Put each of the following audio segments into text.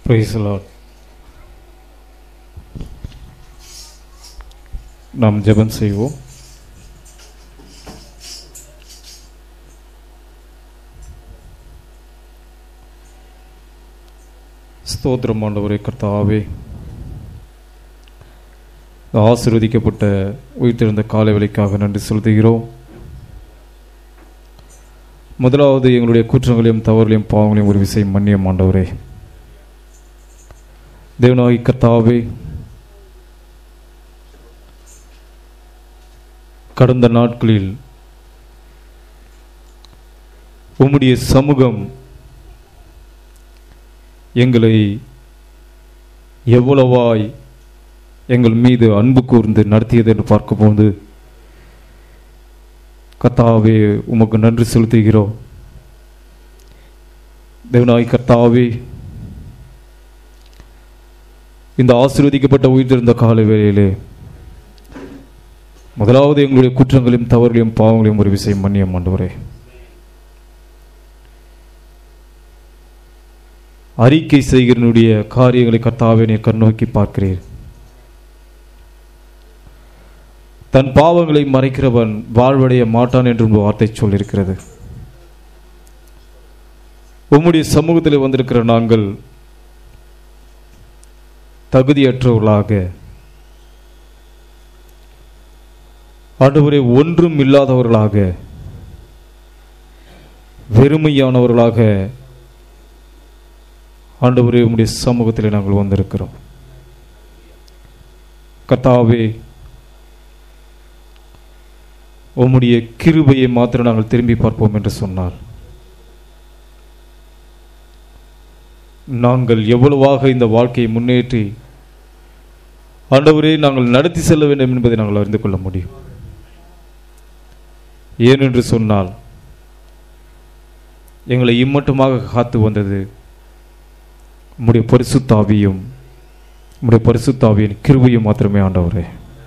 Price Lord நாம் ஜெபம் செய்வோம் ஸ்தோத்திரம் ஆண்டவரே கர்த்தாவே இந்த ஆசீர்வதிக்கப்பட்ட உயிர்த்தெழுந்த காலை வேலைக்காக நன்றி செலுத்துகிறோம் முதலாவது எங்களுடைய குற்றங்களையும் தவறுகளையும் பாவங்களையும் ஒரு விஷயம் மன்னியம் ஆண்டவரே தேவனாகி கர்த்தாவே கடந்த நாட்களில் உம்முடைய சமூகம் எங்களை எவ்வளவாய் எங்கள் மீது அன்பு கூர்ந்து நடத்தியது என்று பார்க்கும்போது கர்த்தாவே உமக்கு நன்றி செலுத்துகிறோம் தேவனாய் கர்த்தாவே இந்த ஆசீர்வதிக்கப்பட்ட உயிர்த்திருந்த கால வேளையிலே முதலாவது எங்களுடைய குற்றங்களையும் தவறுகளையும் பாவங்களையும் ஒரு விஷயம் மன்னியம் ஆண்டவரே அறிக்கை செய்கிறனுடைய காரியங்களை கர்த்தாவே நீர் கண்ணோக்கி பார்க்கிறீர் தன் பாவங்களை மறைக்கிறவன் வாழ்வடைய மாட்டான் என்று உங்கள் வார்த்தை சொல்லியிருக்கிறது உம்முடைய சமூகத்தில் வந்திருக்கிற நாங்கள் தகுதியற்றவர்களாக ஆண்டவரே ஒன்றும் இல்லாதவர்களாக வெறுமையானவர்களாக ஆண்டவரே உம்முடைய சமூகத்தில் நாங்கள் வந்திருக்கிறோம் கர்த்தாவே உம்முடைய கிருபையை மாத்திரம் நாங்கள் திரும்பி பார்ப்போம் என்று சொன்னார் நாங்கள் எவ்வளவாக இந்த வாழ்க்கையை முன்னேற்றி ஆண்டவரே நாங்கள் நடத்தி செல்ல வேண்டும் என்பதை நாங்கள் அறிந்து கொள்ள முடியும் ஏனென்று சொன்னால் எங்களை இம்மட்டுமாக காத்து வந்தது உம்முடைய பரிசுத்தாவியும் உம்முடைய பரிசுத்தாவியின் கிருபையும் மாத்திரமே ஆண்டவரே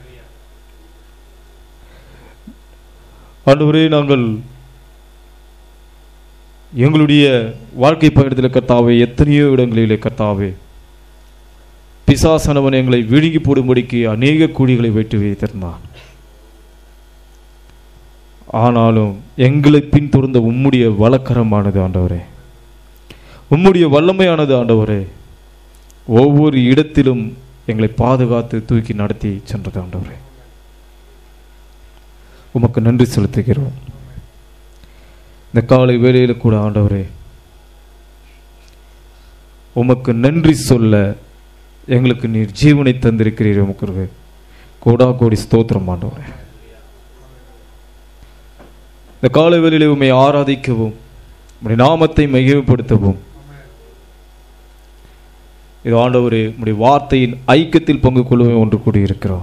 ஆண்டவரே நாங்கள் எங்களுடைய வாழ்க்கை பயணத்தில் கர்த்தாவே எத்தனையோ இடங்களிலே கர்த்தாவே பிசாசனவன் எங்களை விழுங்கி போடும்படிக்கு அநேக கூடிகளை வெட்டி வைத்திருந்தான் ஆனாலும் எங்களை பின்தொடர்ந்த உம்முடைய வழக்கரமானது ஆண்டவரே உம்முடைய வல்லமையானது ஆண்டவரே ஒவ்வொரு இடத்திலும் எங்களை பாதுகாத்து தூக்கி நடத்தி சென்றது ஆண்டவரே உமக்கு நன்றி செலுத்துகிறோம் இந்த காலை வேளையில் கூட ஆண்டவரே உமக்கு நன்றி சொல்ல எங்களுக்கு நீர் ஜீவனை தந்திருக்கிறீர் உமக்கு கோடா கோடி ஸ்தோத்திரம் ஆண்டவரே இந்த காலை வேளையிலே உம்மை ஆராதிக்கவும் உம்முடைய நாமத்தை மகிமைப்படுத்தவும் இது ஆண்டவரே உம்முடைய வார்த்தையின் ஐக்கியத்தில் பங்கு கொள்ளவும் ஒன்று கூடியிருக்கிறோம்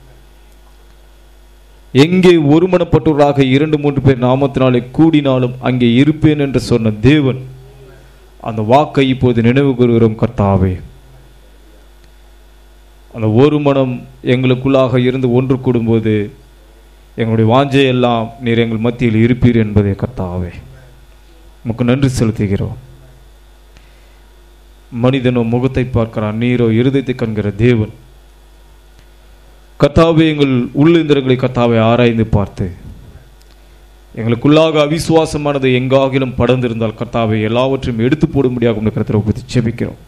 எங்கே ஒருமனப்பட்டவர்களாக இரண்டு மூன்று பேர் நாமத்தினாலே கூடினாலும் அங்கே இருப்பேன் என்று சொன்ன தேவன் அந்த வாக்கை இப்போது நினைவு கூறுகிறோம் கர்த்தாவே அந்த ஒரு மனம் எங்களுக்குள்ளாக இருந்து ஒன்று கூடும்போது எங்களுடைய வாஞ்சையெல்லாம் நீர் எங்கள் மத்தியில் இருப்பீர் என்பதை கர்த்தாவே உமக்கு நன்றி செலுத்துகிறோம் மனிதனோ முகத்தை பார்க்கிறான் நீரோ இருதயத்தை காண்கிற தேவன் கத்தாவே எங்கள் உள்ளிந்திரங்களை கத்தாவை ஆராய்ந்து பார்த்து எங்களுக்குள்ளாக அவிசுவாசமானது எங்காகிலும் படர்ந்திருந்தால் கர்த்தாவை எல்லாவற்றையும் எடுத்து போடும்படியாக உங்கள் கருத்தில் பற்றி செபிக்கிறோம்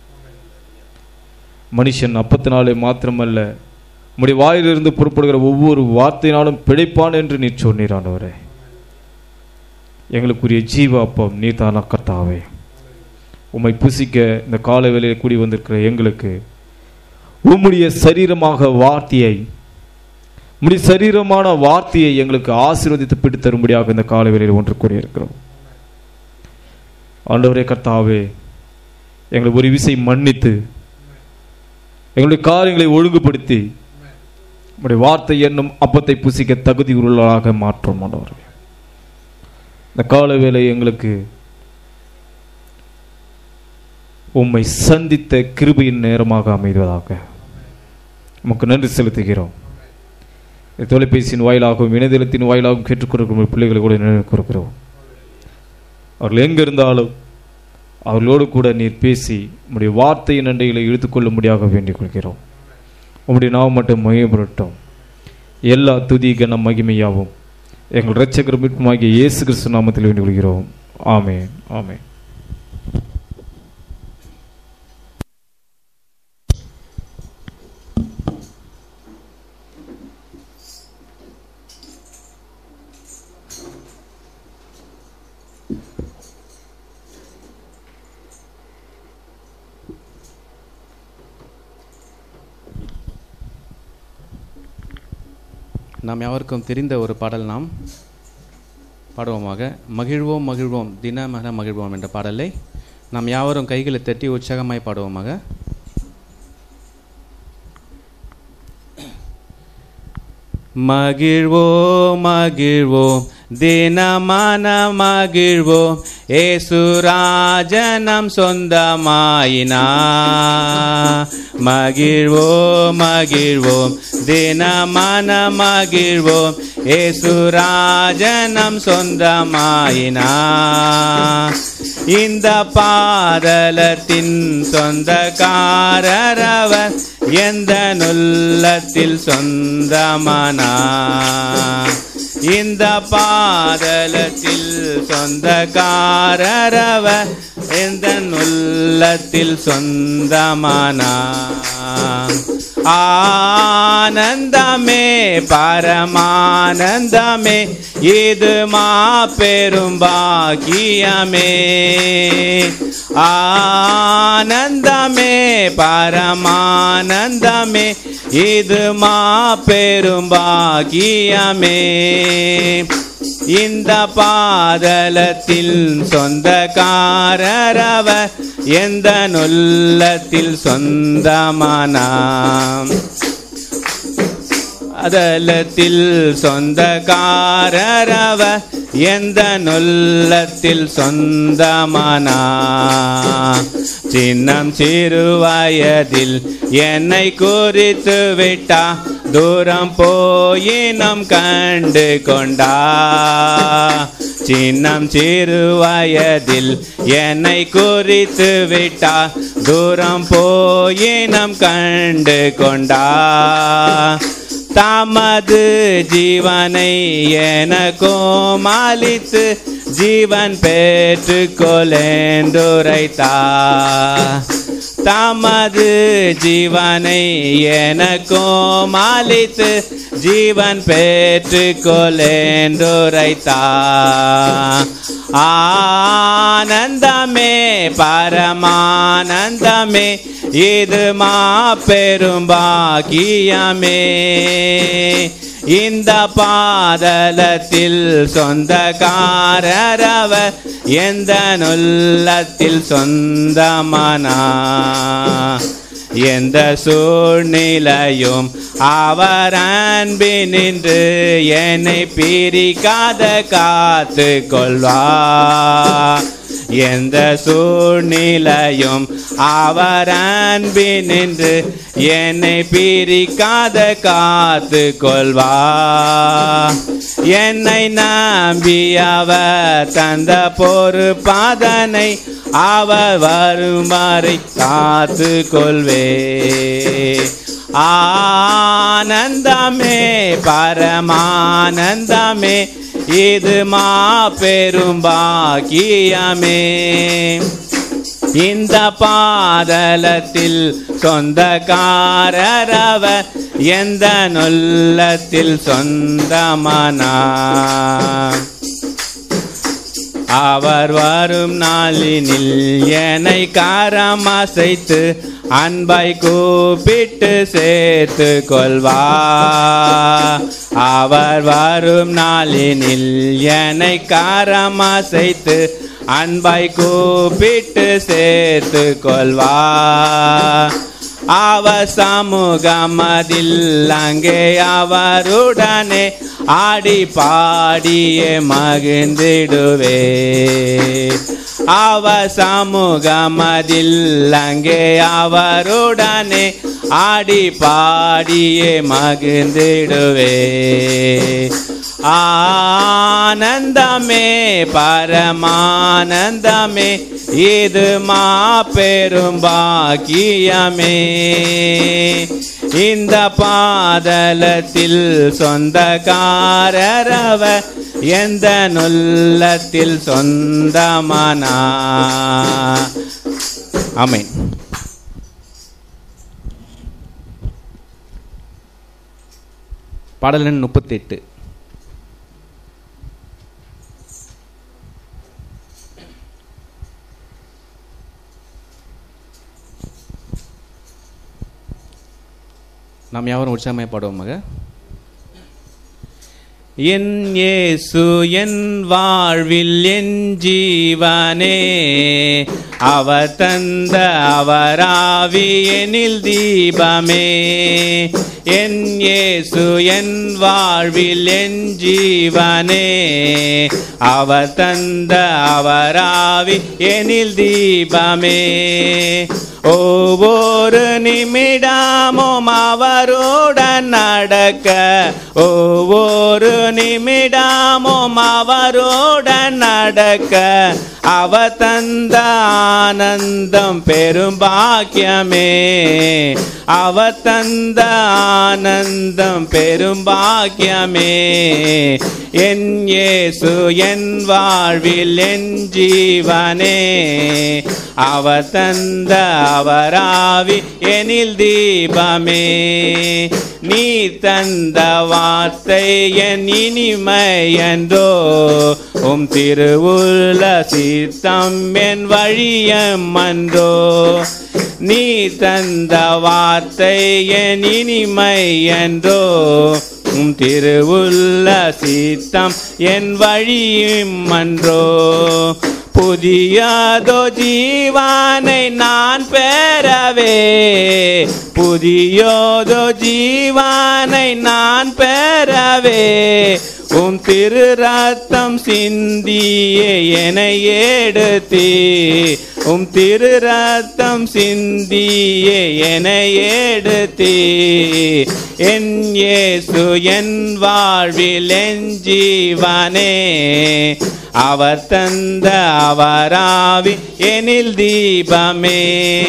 மனுஷன் அப்பத்தினாலே மாத்திரமல்ல உம்முடைய வாயிலிருந்து புறப்படுகிற ஒவ்வொரு வார்த்தையினாலும் பிழைப்பான் என்று நீர் சொன்னீர் ஆண்டவரே எங்களுக்குரிய ஜீவ அப்பம் நீர் தானா கர்த்தாவே உம்மை புசிக்க இந்த கால வேலையில் கூடி வந்திருக்கிற எங்களுக்கு உம்முடைய சரீரமாக வார்த்தையை உம்முடைய சரீரமான வார்த்தையை எங்களுக்கு ஆசீர்வதித்து பிடித்து தரும்படியாக இந்த கால வேளையில் ஒன்று கூடியிருக்கிறோம் ஆண்டவரே கர்த்தாவே எங்களை ஒரு விசை மன்னித்து எங்களுடைய காரியங்களை ஒழுங்குபடுத்தி உம்முடைய வார்த்தை என்னும் அப்பத்தை புசிக்க தகுதி உள்ளவர்களாக மாற்றும் ஆண்டவரே இந்த கால வேலை எங்களுக்கு உம்மை சந்தித்த கிருபையின் நேரமாக அமைவதாக உமக்கு நன்றி செலுத்துகிறோம் தொலைபேசியின் வாயிலாகவும் இணையதளத்தின் வாயிலாகவும் கேட்டுக்கொண்டிருக்கிற பிள்ளைகளை கூட நினைவு கொடுக்கிறோம் அவர்கள் எங்க இருந்தாலும் அவர்களோடு கூட நீர் பேசி உம்முடைய வார்த்தையின் நன்றிகளை இழுத்துக்கொள்ளும்படியாக வேண்டிக் கொள்கிறோம் உம்முடைய நாமம் மட்டும் மகிமைப்படட்டும் எல்லா துதி கன மகிமையாவும் எங்கள் இரட்சகர் மீட்புமாகிய இயேசு கிறிஸ்து நாமத்தில் வேண்டிக் கொள்கிறோம் ஆமென் ஆமென் நாம் யாவருக்கும் தெரிந்த ஒரு பாடல் நாம் பாடுவோமாக மகிழ்வோம் மகிழ்வோம் தினமக மகிழ்வோம் என்ற பாடலை நாம் யாவரும் கைகளை தட்டி உற்சாகமாய் பாடுவோமாக மகிழ்வோம் மகிழ்வோம் தினமான மகிழ்வோம் ஏசுராஜனம் சொந்தமாயினா மகிழ்வோம் மகிழ்வோம் தினமான மகிழ்வோம் ஏசுராஜனம் சொந்தமாயினா இந்த பாதலத்தின் சொந்தக்காரரவர் எந்த நுல்லத்தில் சொந்தமானா இந்த பாதலத்தில் சொந்தக்காரரவர் எந்த நுல்லத்தில் சொந்தமானா ஆனந்தமே பரமானந்தமே இது மாபெரும் பாக்கியமே ஆனந்தமே பரமானந்தமே இது மாபெரும் பாக்கியமே இந்த பாதலத்தில் சொந்தக்காரரவர் எந்த நுல்லத்தில் சொந்தமானாம் அதலத்தில் சொந்தக்காரரவர் எந்த நொல்லத்தில் சொந்தமானா சின்னம் சிறு வயதில் என்னை குறித்து விட்டா தூரம் போயினம் கண்டு கொண்டா சின்னம் சிறு வயதில் என்னை குறித்து விட்டா தூரம் போயினம் கண்டு கொண்டா தமது ஜீவனை எனக்கும் அளித்து ஜீவன் பெற்று கொலேந்துரைத்தா தமது ஜீவனை எனக்கும் அளித்து ஜீவன் பெற்று கொலேந்துரைத்தா ஆனந்தமே பரமானந்தமே இது மாபெரும் பாக்கியமே இந்த பாதலத்தில் சொந்தக்காரரவர் எந்த நுல்லத்தில் சொந்தமானா எந்த சூழ்நிலையும் அவர் அன்பினின்று என்னை பிரிக்காத காத்து கொள்வா எந்த சூழ்நிலையும் அவர் அன்பினின்று என்னை பிரிக்காத காத்து கொள்வா என்னை நம்பி அவர் தந்த பொறுப்பாதனை அவர் வரும் வரை காத்து கொள்வே ஆனந்தமே பரமானந்தமே இது மாபெரும் பாக்கியமே இந்த பாதலத்தில் சொந்தக்காரரவர் எந்த நொல்லத்தில் சொந்தமானா அவர் வரும் நாளினில் என்னை காரம் அசைத்து அன்பை கூப்பிட்டு சேர்த்து கொள்வா அவர் வரும் நாளினில் என்னை காரம் அசைத்து அன்பை கூப்பிட்டு சேர்த்து கொள்வா அவ சமூகமதில் அங்கே அவருடனே ஆடி பாடியே மகிழ்ந்திடுவே அவ சமூகமதில் அங்கே அவருடனே ஆடி பாடியே மகிழ்ந்திடுவே ஆனந்தமே பரமானந்தமே இது மாபெரும் பாக்கியமே இந்த பாதலத்தில் சொந்தக்காரரவ எந்த நுல்லத்தில் சொந்தமானா ஆமென் பாடல் எண் முப்பத்தி எட்டு நாம் யாவரும் உற்சாகமாய் பாடுவோமாக என் இயேசு என் வாழ்வில் என் ஜீவனே அவர் தந்த அவராவி எனில் தீபமே என் இயேசு என் வாழ்வில் என் ஜீவனே அவர் தந்த அவராவி எனில் தீபமே ஒவ்வொரு நிமிடமும் அவருடன் நடக்க ஒவ்வொரு நிமிடமும் அவருடன் நடக்க அவ தந்த ஆனந்தம் பெரும் பாக்கியமே அவ தந்த ஆனந்தம் பெரும் பாக்கியமே என் இயேசு என் வாழ்வில் என் ஜீவனே அவ தந்த அவராவி எனில் தீபமே நீ தந்த வார்த்தை என் இனிமை என்றோ உம் திருவுள்ள சித்தம் என் வழியம் அன்றோ நீ தந்த வார்த்தை என் இனிமை என்றோ உம் திருவுள்ள சித்தம் என் வழியும் அன்றோ புதியதோ ஜீவானை நான் பெறவே புதியோதோ ஜீவானை நான் பெறவே உம் திரு ரத்தம் சிந்தியே என எடுத்தே உம் திரு ரத்தம் சிந்தியே என எடுத்தே என் இயேசு என் வாழ்வில் என் ஜீவனே அவர் தந்த அவராவி எனில் தீபமே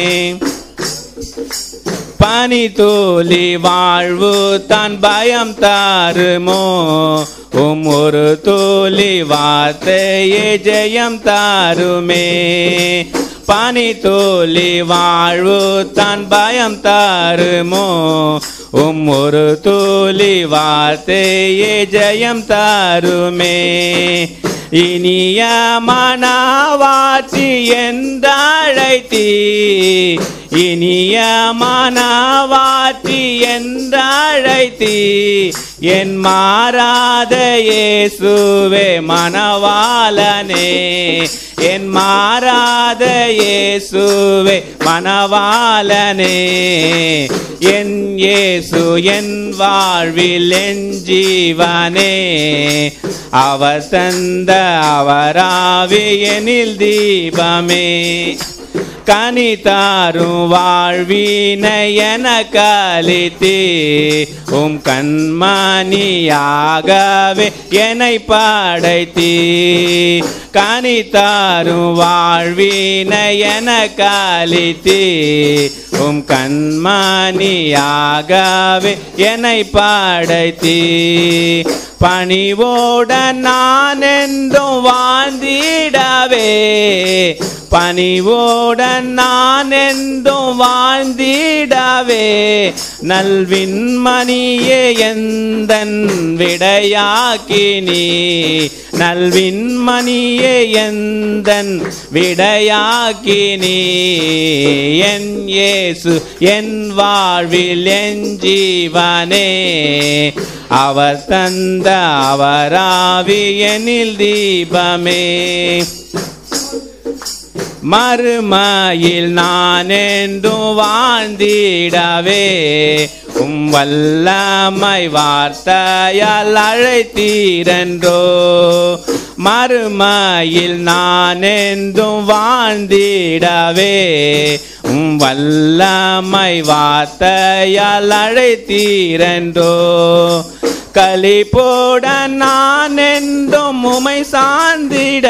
பனி தோலி வாழ்வு தான் பயம் தாருமோ உம் ஒரு தோலி வார்த்தையே ஜெயம் தாருமே பனி தோலி வாழ்வு தான் பயம் தாருமோ உம் ஒரு தோலி வார்த்தையே ஜெயம் தாருமே இனிய மனாவாற்றி என்றழைத்தீ இனிய மனாவாற்றி என்றழைத்தீ என் மாறாத இயேசுவே மணவாளனே என் மாறாத இயேசுவே மணவாளனே என் இயேசு என் வாழ்வில் என் ஜீவனே அவர் தந்த அவராவி எனில் தீபமே கனி தாரும் வாழ்வினை என கலித்தே உம் கண்மணியாகவே என்னை படைத்தீ கனி தாரும் வாழ்வினை என கலித்தே உம் கண்மணியாகவே என்னை படைத்தீ பணிவோடன் நான் என்றும் வாழ்ந்திடவே பணிவோடன் நான் என்றும் வாழ்ந்திடவே நல்வின்மணியே எந்தன் விடையாக்கினி நல்வின்மணியே எந்தன் விடையாக்கினி என் இயேசு என் வாழ்வில் என் ஜீவனே அவர் தந்த அவராவி எனில் தீபமே மறுமையில் நான் என்றும் வாழ்ந்திடவே உம் வல்லமை வார்த்தையால் அழைத்தீரன்றோ மறுமையில் நான் என்றும் வாழ்ந்திடவே உம் வல்லமை வார்த்தையால் அழைத்தீரன்றோ களிப்போட நான் என்றும் உமை சார்ந்திட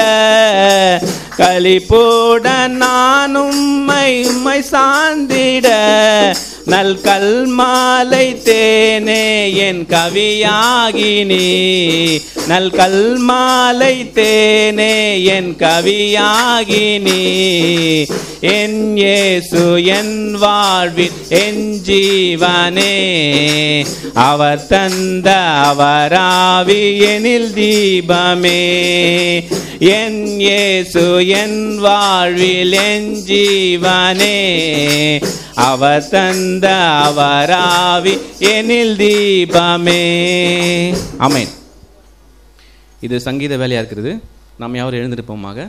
களிப்போட நான் உம்மை உம்மை சார்ந்திட நல் கல்மாலை தேனே என் கவியாகி நீ நல் கல்மாலை தேனே என் கவியாகி நீ என் இயேசு என் வாழ்வில் என் ஜீவனே அவர் தந்த அவராவி எனில் தீபமே என் இயேசு என் வாழ்வில் என் ஜீவனே அவர் தந்த அவராவி எனில் தீபமே ஆமென் இது சங்கீத வேலையா இருக்கிறது நாம் யாரும் எழுந்திருப்போமாக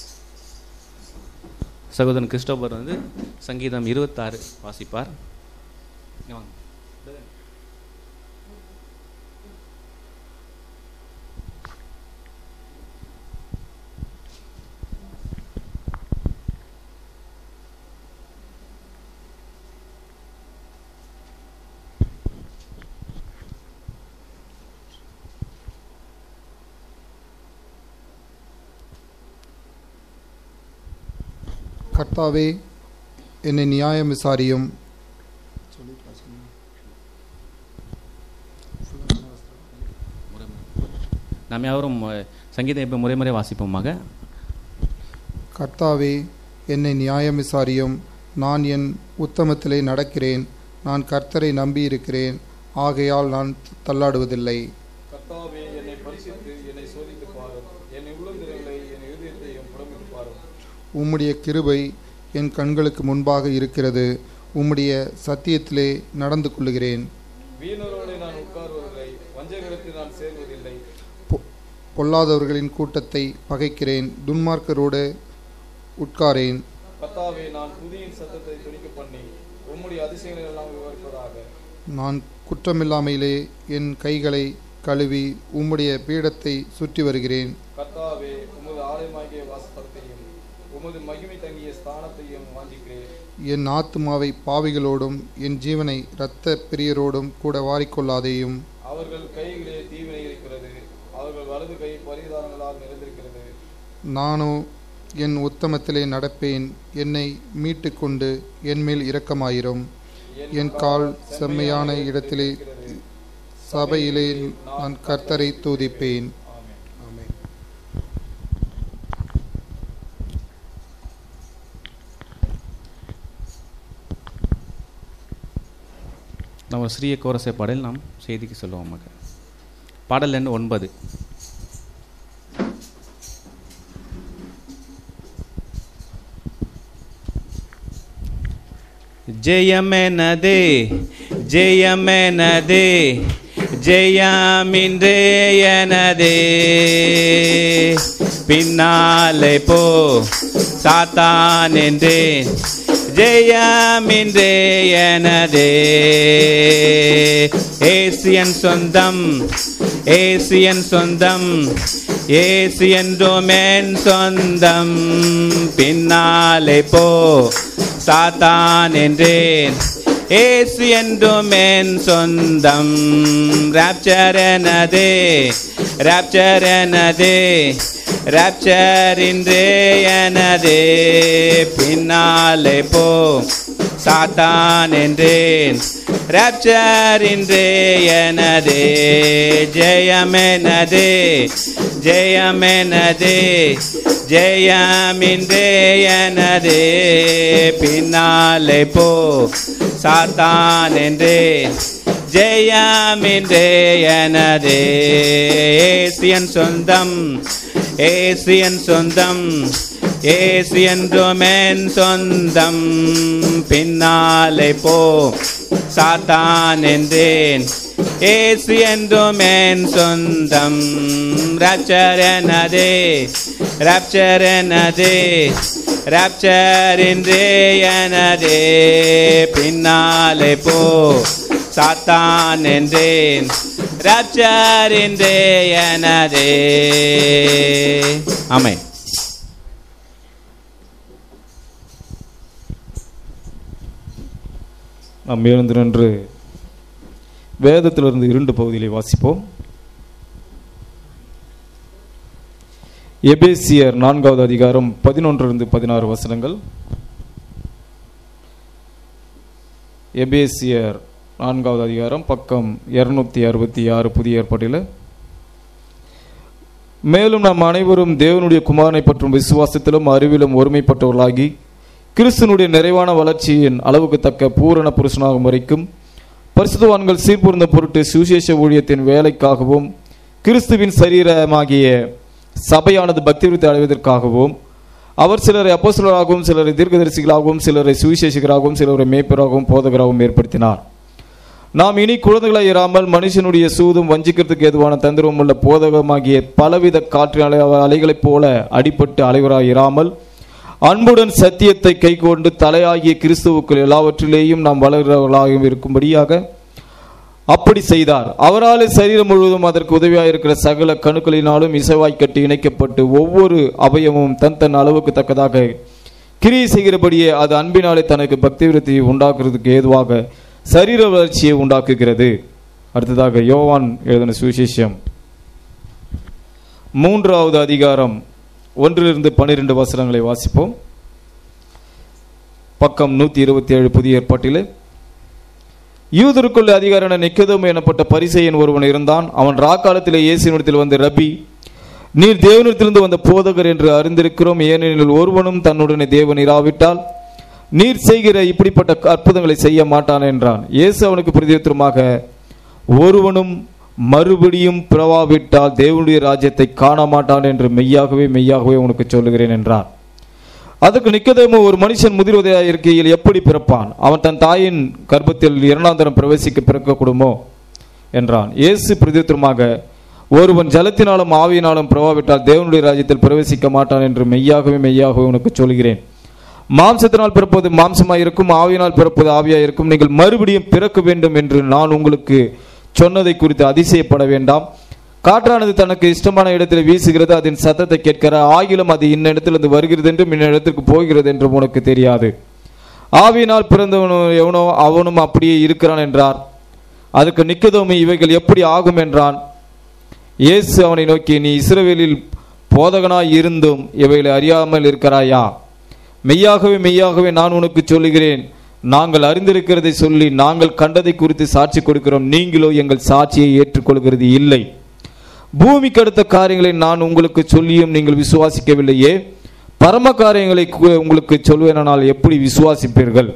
சகோதரன் கிறிஸ்டோபர் வந்து சங்கீதம் இருபத்தாறு வாசிப்பார் இங்க வாங்க. கர்த்தாவே என்னை நியாயம் விசாரியும் நாம் யாவரும் அஹ், சங்கீதம் இப்போ முறை முறை வாசிப்போமாக கர்த்தாவே என்னை நியாயம் விசாரியும் நான் என் உத்தமத்திலே நடக்கிறேன் நான் கர்த்தரை நம்பி இருக்கிறேன் ஆகையால் நான் தள்ளாடுவதில்லை கர்த்தாவே என்னை பரிசுத்து என்னை சோதித்து பாரும் என்னை உழந்திரங்களை என் இருதயத்தையும் புடமிட்டு பாரும் உம்முடைய கிருபை என் கண்களுக்கு முன்பாக இருக்கிறது உம்முடைய சத்தியத்திலே நடந்து கொள்ளுகிறேன் வீணரோடு நான் உட்காருவதில்லை வஞ்சகருக்கு நான் சேர்வதில்லை பொ- பொல்லாதவர்களின் கூட்டத்தை பகைக்கிறேன் துன்மார்க்கரோடு உட்காரேன் கர்த்தாவே நான் துதியின் சத்தத்தை துணிக்க பண்ணி உம்முடைய அதிசயங்களை எல்லாம் விவரிப்பதாக நான் குற்றமில்லாமையிலே என் கைகளை கழுவி உம்முடைய பீடத்தை சுற்றி வருகிறேன் கர்த்தாவே உமது ஆலயமாகிய வாசஸ்தலத்தையும் உமது மகிமை தங்கிய ஸ்தானத்தையும் வாஞ்சிக்கிறேன் என் ஆத்துமாவை பாவிகளோடும் என் ஜீவனை இரத்த பிரியரோடும் கூட வாரிக்கொள்ளாதேயும் அவர்கள் கைகளே தீவினை இருக்கிறது அவர்கள் வலது கை பரிதானங்களால் நிறைந்திருக்கிறது நானோ என் உத்தமத்திலே நடப்பேன் என்னை மீட்டுக்கொண்டு என்மேல் இரக்கமாயிரும் என் கால் செம்மையான இடத்திலே சபையிலே நான் கர்த்தரை தூதிப்பேன் ஆமென். நம்ம ஒரு சிறிய கோரசை பாடல் நாம் செய்திக்கு சொல்லுவோமாக பாடல் எண் ஒன்பது ஜெயமெனதே ஜெயமெனதே ஜெயமின்றே எனதே பின்னாலே போ சாத்தான் என்றேன் ஜெயமின்றே எனதே ஏசியன் சொந்தம் ஏசியன் சொந்தம் ஏசு என்றோமேன் சொந்தம் பின்னாலே போ சாத்தான் என்றேன் ஏசு என்றுமேன் சொந்தம் ராப்சர் எனதே ராப்சர் எனதே ராப்சர் இன்றே எனதே பின்னாலே போ சாத்தான் என்றேன் ராப்சர் இன்றே எனதே ஜெயமெனதே ஜெயமெனதே ஜெயமின்றே எனதே பின்னாலே போ சாத்தான் என்றேன் ஜெயமின்றே எனதே ஏசியன் சொந்தம் ஏசியன் சொந்தம் ஏசியன் டொமேன் சொந்தம் பின்னாலே போ சாத்தான் என்றேன் ஏசு என்றுமேன் சொந்தம் ராப்சர் எனதே ராப்சர் எனதே ராப்சர் என்றே எனதே பின்னாலே போ சாத்தான் என்றேன் ராப்சர் என்றே எனதே ஆமை நாம் எழுந்து நின்று வேதத்திலிருந்து இரண்டு பகுதிகளை வாசிப்போம் எபேசியர் நான்காவது அதிகாரம் பதினொன்றிலிருந்து பதினாறு வசனங்கள் எபேசியர் நான்காவது அதிகாரம் பக்கம் இருநூத்தி அறுபத்தி ஆறு புதிய ஏற்பாட்டில் மேலும் நாம் அனைவரும் தேவனுடைய குமாரனை பற்றும் விசுவாசத்திலும் அறிவிலும் ஒருமைப்பட்டவர்களாகி கிறிஸ்துனுடைய நிறைவான வளர்ச்சியின் அளவுக்கு தக்க பூரண புருஷனாகும் வரைக்கும் பரிசுத்தவான்கள் சீர்பொருந்த பொருட்டு சுவிசேஷ ஊழியத்தின் வேலைக்காகவும் கிறிஸ்துவின் சரீரமாகிய சபையானது பக்தி விருத்தி அடைவதற்காகவும் அவர் சிலரை அப்போஸ்தலராகவும் சிலரை தீர்க்கதரிசிகளாகவும் சிலரை சுவிசேஷகராகவும் சிலரை மேய்ப்பராகவும் போதகராகவும் ஏற்படுத்தினார் நாம் இனி குழந்தைகளாய் இராமல் மனுஷனுடைய சூதும் வஞ்சிக்கிறதுக்கு ஏதுவான தந்திரமும் உள்ள போதகமாகிய பலவித காற்று அலை அலைகளைப் போல அடிபட்டு அலைவராய் இராமல் அன்புடன் சத்தியத்தை கைக்கொண்டு தலையாகிய கிறிஸ்துவுக்குள் எல்லாவற்றிலேயும் நாம் வளர்கிறவர்களாகவும் இருக்கும்படியாக அப்படி செய்தார் அவராலே சரீரம் முழுவதும் அதற்கு உதவியாக இருக்கிற சகல கணுக்களினாலும் இசைவாய் கட்டி இணைக்கப்பட்டு ஒவ்வொரு அவயமும் தன் தன் அளவுக்கு தக்கதாக கிரியை செய்கிறபடியே அது அன்பினாலே தனக்கு பக்தி விருத்தியை உண்டாக்குறதுக்கு ஏதுவாக சரீர வளர்ச்சியை உண்டாக்குகிறது அடுத்ததாக யோவான் எழுதின சுவிசேஷம் மூன்றாவது அதிகாரம் ஒன்றிலிருந்து பன்னிரண்டு வசனங்களை வாசிப்போம் பக்கம் நூத்தி இருபத்தி ஏழு புதிய ஏற்பாட்டிலே யூதருக்குள்ள அதிகாரான நிக்கதோம் எனப்பட்ட பரிசெயன் ஒருவன் இருந்தான் அவன் ராக்காலத்திலே இயேசுவினிடத்தில் வந்து ரபி நீர் தேவனிடத்திலிருந்து வந்த போதகர் என்று அறிந்திருக்கிறோம் ஏனெனில் ஒருவனும் தன்னுடனே தேவன் இராவிட்டால் நீர் செய்கிற இப்படிப்பட்ட அற்புதங்களை செய்ய மாட்டான் என்றான் இயேசு அவனுக்கு பிரதியுத்தரமாக ஒருவனும் மறுபடியும் பிறவாவிட்டால் தேவனுடைய ராஜ்யத்தை காண மாட்டான் என்று மெய்யாகவே மெய்யாகவே உனக்கு சொல்லுகிறேன் என்றார் அதற்கு நிக்கதேமு ஒரு மனுஷன் முதிர்வதையாக இருக்கையில் எப்படி பிறப்பான் அவன் தன் தாயின் கர்ப்பத்தில் இரண்டாந்தரம் பிரவேசிக்க பிறக்கக்கூடுமோ என்றான் இயேசு பிரதியுத்தரமாக ஒருவன் ஜலத்தினாலும் ஆவியினாலும் பிரவாவிட்டால் தேவனுடைய ராஜ்யத்தில் பிரவேசிக்க மாட்டான் என்று மெய்யாகவே மெய்யாகவே உனக்கு சொல்கிறேன் மாம்சத்தினால் பிறப்பது மாம்சமாய் இருக்கும் ஆவியினால் பிறப்பது ஆவியாய் இருக்கும் நீங்கள் மறுபடியும் பிறக்க வேண்டும் என்று நான் உங்களுக்கு சொன்னதை குறித்து அதிசயப்பட வேண்டாம் காற்றானது தனக்கு இஷ்டமான இடத்தில் வீசுகிறது அதன் சத்தத்தை கேட்கிற ஆகிலும் அது இன்ன இடத்திலிருந்து வருகிறது என்றும் இன்ன இடத்திற்கு போகிறது என்றும் உனக்கு தெரியாது ஆவியினால் பிறந்தவனோ எவனோ அவனும் அப்படியே இருக்கிறான் என்றார் அதுக்கு நிக்கதோமி இவைகள் எப்படி ஆகும் என்றான் இயேசு அவனை நோக்கி நீ இஸ்ரவேலில் போதகனாய் இருந்தும் இவைகளை அறியாமல் இருக்கிறாயா மெய்யாகவே மெய்யாகவே நான் உனக்கு சொல்லுகிறேன் நாங்கள் அறிந்திருக்கிறதை சொல்லி நாங்கள் கண்டதை குறித்து சாட்சி கொடுக்கிறோம் நீங்களோ எங்கள் சாட்சியை ஏற்றுக்கொள்கிறது இல்லை பூமிக்கு அடுத்த காரியங்களை நான் உங்களுக்கு சொல்லியும் நீங்கள் விசுவாசிக்கவில்லையே பரம காரியங்களை கு- உங்களுக்கு சொல்வேனால் எப்படி விசுவாசிப்பீர்கள்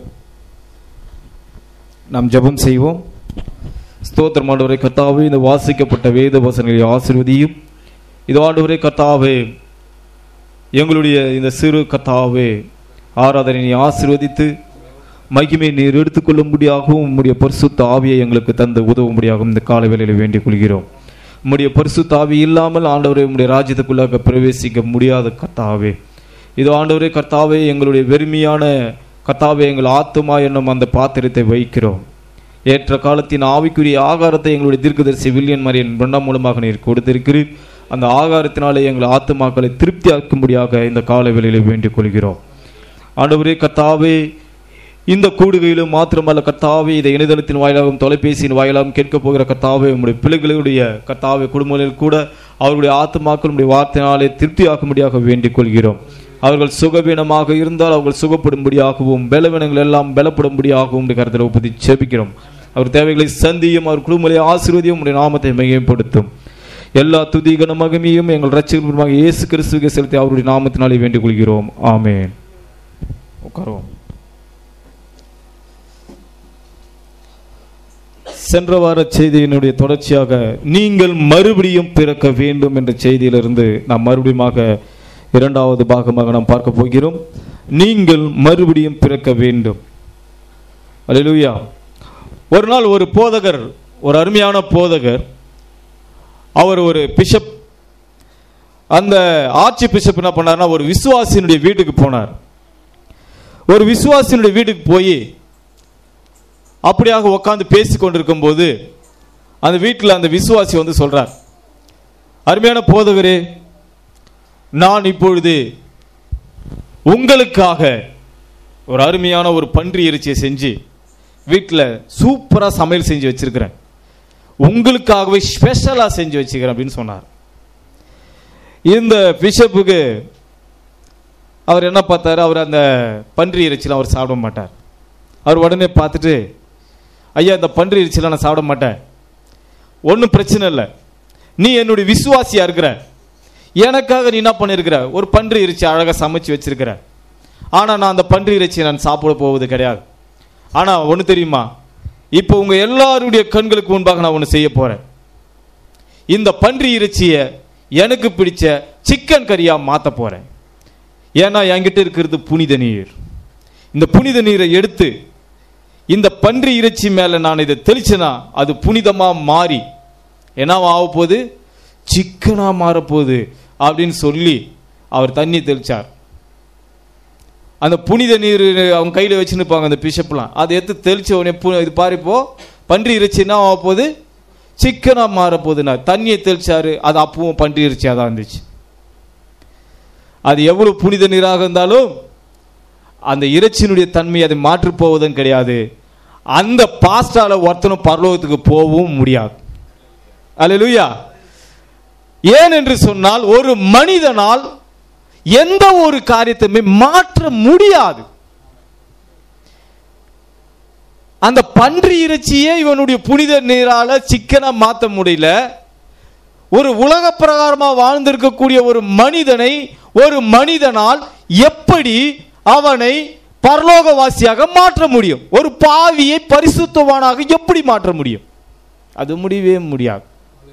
நாம் ஜெபம் செய்வோம் ஸ்தோத்திரம் ஆண்டவரே கர்த்தாவே இந்த வாசிக்கப்பட்ட வேத வசனங்களை ஆசிர்வதியும் இது ஆண்டவரே கர்த்தாவே எங்களுடைய இந்த சிறு கர்த்தாவே ஆராதனை நீ ஆசீர்வதித்து மகிமை நீர் எடுத்துக்கொள்ளும்படியாகவும் உம்முடைய பரிசுத்த ஆவியை எங்களுக்கு தந்து உதவும்படியாகவும் இந்த கால வேளையில் வேண்டிக் கொள்கிறோம் உம்முடைய பரிசுத்த ஆவி இல்லாமல் ஆண்டவரே உம்முடைய ராஜ்யத்துக்குள்ளாக பிரவேசிக்க முடியாத கர்த்தாவே இது ஆண்டவரே கர்த்தாவே எங்களுடைய வெறுமையான கர்த்தாவே எங்கள் ஆத்துமா என்னும் அந்த பாத்திரத்தை வைக்கிறோம் ஏற்ற காலத்தின் ஆவிக்குரிய ஆகாரத்தை எங்களுடைய தீர்க்கதரிசி வில்லியன் மரியன் பிரண்ணம் மூலமாக நீர் கொடுத்திருக்கிறீர் அந்த ஆகாரத்தினாலே எங்கள் ஆத்துமாக்களை திருப்தியாக்கும்படியாக இந்த கால வேளையிலே வேண்டிக் கொள்கிறோம் ஆண்டவரே கர்த்தாவே இந்த கூடுகையிலும் மாத்திரமல்ல கர்த்தாவே இதை இணையதளத்தின் வாயிலாகவும் தொலைபேசியின் வாயிலாகவும் கேட்க போகிற கர்த்தாவே உம்முடைய பிள்ளைகளுடைய கர்த்தாவே குடும்பங்களில் கூட அவர்களுடைய ஆத்துமாக்கள் உம்முடைய வார்த்தையினாலே திருப்தியாக்கும்படியாக வேண்டிக் கொள்கிறோம் அவர்கள் சுகவீனமாக இருந்தால் அவர்கள் சுகப்படும்படியாகவும் பலவீனங்கள் எல்லாம் பலப்படும்படியாகவும் உம்முடைய கருத்தில் ஒப்புதி செபிக்கிறோம் அவர் தேவைகளை சந்தியும் அவர் குடும்பங்களை ஆசீர்வதியும் உம்முடைய நாமத்தை மையப்படுத்தும் எல்லா துதிகன மகிமையும் எங்கள் ரட்சகருமாக இயேசு கிறிஸ்துவுக்கு செலுத்தி அவருடைய நாமத்தினாலே வேண்டிக் கொள்கிறோம் ஆமென் உட்காருவோம் சென்ற வார செய்தியினுடைய தொடர்ச்சியாக நீங்கள் மறுபடியும் பிறக்க வேண்டும் என்ற செய்தியிலிருந்து நாம் மறுபடியுமாக இரண்டாவது பாகமாக நாம் பார்க்க போகிறோம் நீங்கள் மறுபடியும் பிறக்க வேண்டும் அல்லேலூயா ஒரு நாள் ஒரு போதகர் ஒரு அருமையான போதகர் அவர் ஒரு பிஷப் அந்த ஆட்சி பிஷப் என்ன பண்ணார்னா ஒரு விசுவாசியினுடைய வீட்டுக்கு போனார் ஒரு விசுவாசியினுடைய வீட்டுக்கு போய் அப்படியாக உட்கார்ந்து பேசி கொண்டிருக்கும் போது அந்த வீட்டில் அந்த விசுவாசி வந்து சொல்றார் அருமையான போதகரே நான் இப்பொழுது உங்களுக்காக ஒரு அருமையான ஒரு பன்றி இறைச்சியை செஞ்சு வீட்டில் சூப்பராக சமையல் செஞ்சு வச்சிருக்கிறேன் உங்களுக்காகவே ஸ்பெஷலா செஞ்சு வச்சுக்கிறேன் அப்படின்னு சொன்னார் இந்த பிஷப்புக்கு அவர் என்ன பார்த்தாரு அவர் அந்த பன்றி இறைச்சிலாம் அவர் சாப்பிட மாட்டார் அவர் உடனே பார்த்துட்டு ஐயா இந்த பன்றி இறைச்சிலாம் நான் சாப்பிட மாட்டேன் ஒன்றும் பிரச்சனை இல்லை நீ என்னுடைய விசுவாசியா இருக்கிற எனக்காக நீ என்ன பண்ணியிருக்கிற ஒரு பன்றி இறைச்சி அழகாக சமைச்சு வச்சிருக்கிற ஆனால் நான் அந்த பன்றி இறைச்சியை நான் சாப்பிட போவது கிடையாது ஆனால் ஒன்று தெரியுமா இப்போ உங்கள் எல்லாருடைய கண்களுக்கு முன்பாக நான் ஒன்று செய்ய போகிறேன் இந்த பன்றி இறைச்சியை எனக்கு பிடிச்ச சிக்கன் கறியாக மாற்ற போகிறேன் ஏன்னா என்கிட்ட இருக்கிறது புனித நீர் இந்த புனித நீரை எடுத்து இந்த பன்றி இறைச்சி மேலே நான் இதை தெளிச்சேனா அது புனிதமாக மாறி என்னவா ஆக போகுது சிக்கனா மாறப்போகுது அப்படின்னு சொல்லி அவர் தண்ணி தெளிச்சார் அந்த புனித நீர் அவங்க கையில் வச்சுருப்பாங்க அந்த பிஷப்லாம் அதை எடுத்து தெளிச்ச உடனே பு- இது பாரு இப்போ பன்றி இறைச்சி என்ன ஆக போகுது சிக்கனா மாறப்போகுதுன்னா தண்ணியை தெளிச்சாரு அது அப்பவும் பன்றி இறைச்சியாக தான் இருந்துச்சு அது எவ்வளவு புனித நீராக இருந்தாலும் அந்த இறைச்சியினுடைய தன்மை அதை மாற்றிப் போவதும் கிடையாது அந்த பாஸ்டால ஒருத்தனும் பரலோகத்துக்கு போகவும் முடியாது அல்லேலூயா ஏன் என்று சொன்னால் ஒரு மனிதனால் எந்த ஒரு காரியத்தையுமே மாற்ற முடியாது அந்த பன்றி இறைச்சியே இவனுடைய புனித நீரால சிக்கனா மாத்த முடியல ஒரு உலக பிரகாரமா வாழ்ந்திருக்கக்கூடிய ஒரு மனிதனை ஒரு மனிதனால் எப்படி அவனை பரலோகவாசியாக மாற்ற முடியும் ஒரு பாவியை பரிசுத்தவானாக எப்படி மாற்ற முடியும் அது முடியவே முடியாது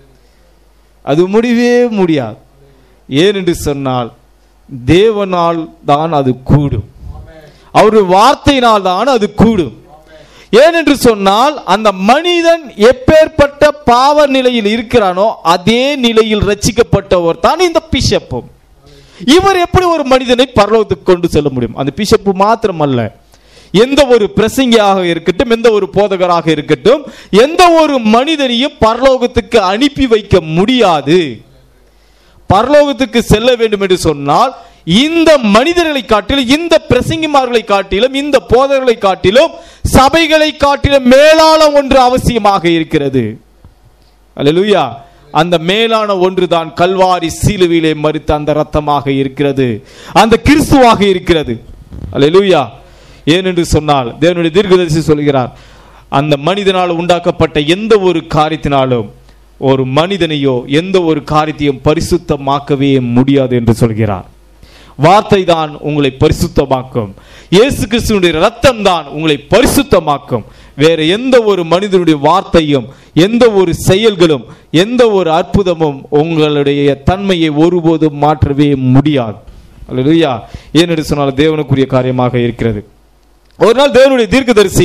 அது முடியவே முடியாது ஏனென்று சொன்னால் தேவனால் தான் அது கூடும் அவருடைய வார்த்தையினால் தான் அது கூடும் ஏனென்று சொன்னால் அந்த மனிதன் எப்பேற்பட்ட பாவ நிலையில் இருக்கிறானோ அதே நிலையில் ரட்சிக்கப்பட்டவர் தான் இந்த பிஷப்பும் இவர் எப்படி ஒரு மனிதனை பரலோகத்துக்கு கொண்டு செல்ல முடியும் அந்த பிஷப்பு மாத்திரமல்ல எந்த ஒரு பிரசங்கியாக இருக்கட்டும் எந்த ஒரு போதகராக இருக்கட்டும் எந்த ஒரு மனிதனையும் பரலோகத்துக்கு அனுப்பி வைக்க முடியாது பரலோகத்துக்கு செல்ல வேண்டும் என்று சொன்னால் இந்த மனிதர்களை காட்டிலும் இந்த பிரசங்கிமார்களை காட்டிலும் இந்த போதர்களை காட்டிலும் சபைகளை காட்டிலும் மேலான ஒன்று அவசியமாக இருக்கிறது அல்லேலூயா அந்த மேலான ஒன்று தான் கல்வாரி சீலுவிலே மறித்த அந்த ரத்தமாக இருக்கிறது அந்த கிறிஸ்துவாக இருக்கிறது அல்லேலூயா ஏனென்று சொன்னால் தேவனுடைய தீர்க்கதரிசி சொல்கிறார் அந்த மனிதனால் உண்டாக்கப்பட்ட எந்த ஒரு காரியத்தினாலும் ஒரு மனிதனையோ எந்த ஒரு காரியத்தையும் பரிசுத்தமாக்கவே முடியாது என்று சொல்கிறார் வார்த்தை தான் உங்களை பரிசுத்தமாக்கும் இயேசு கிறிஸ்துவனுடைய ரத்தம் தான் உங்களை பரிசுத்தமாக்கும் வேற எந்த ஒரு மனிதனுடைய வார்த்தையும் எந்த ஒரு செயல்களும் எந்த ஒரு அற்புதமும் உங்களுடைய தன்மையை ஒருபோதும் மாற்றவே முடியாது அல்லேலூயா ஏனென்று சொன்னால் தேவனுக்குரிய காரியமாக இருக்கிறது ஒரு நாள் தேவனுடைய தீர்க்கதரிசி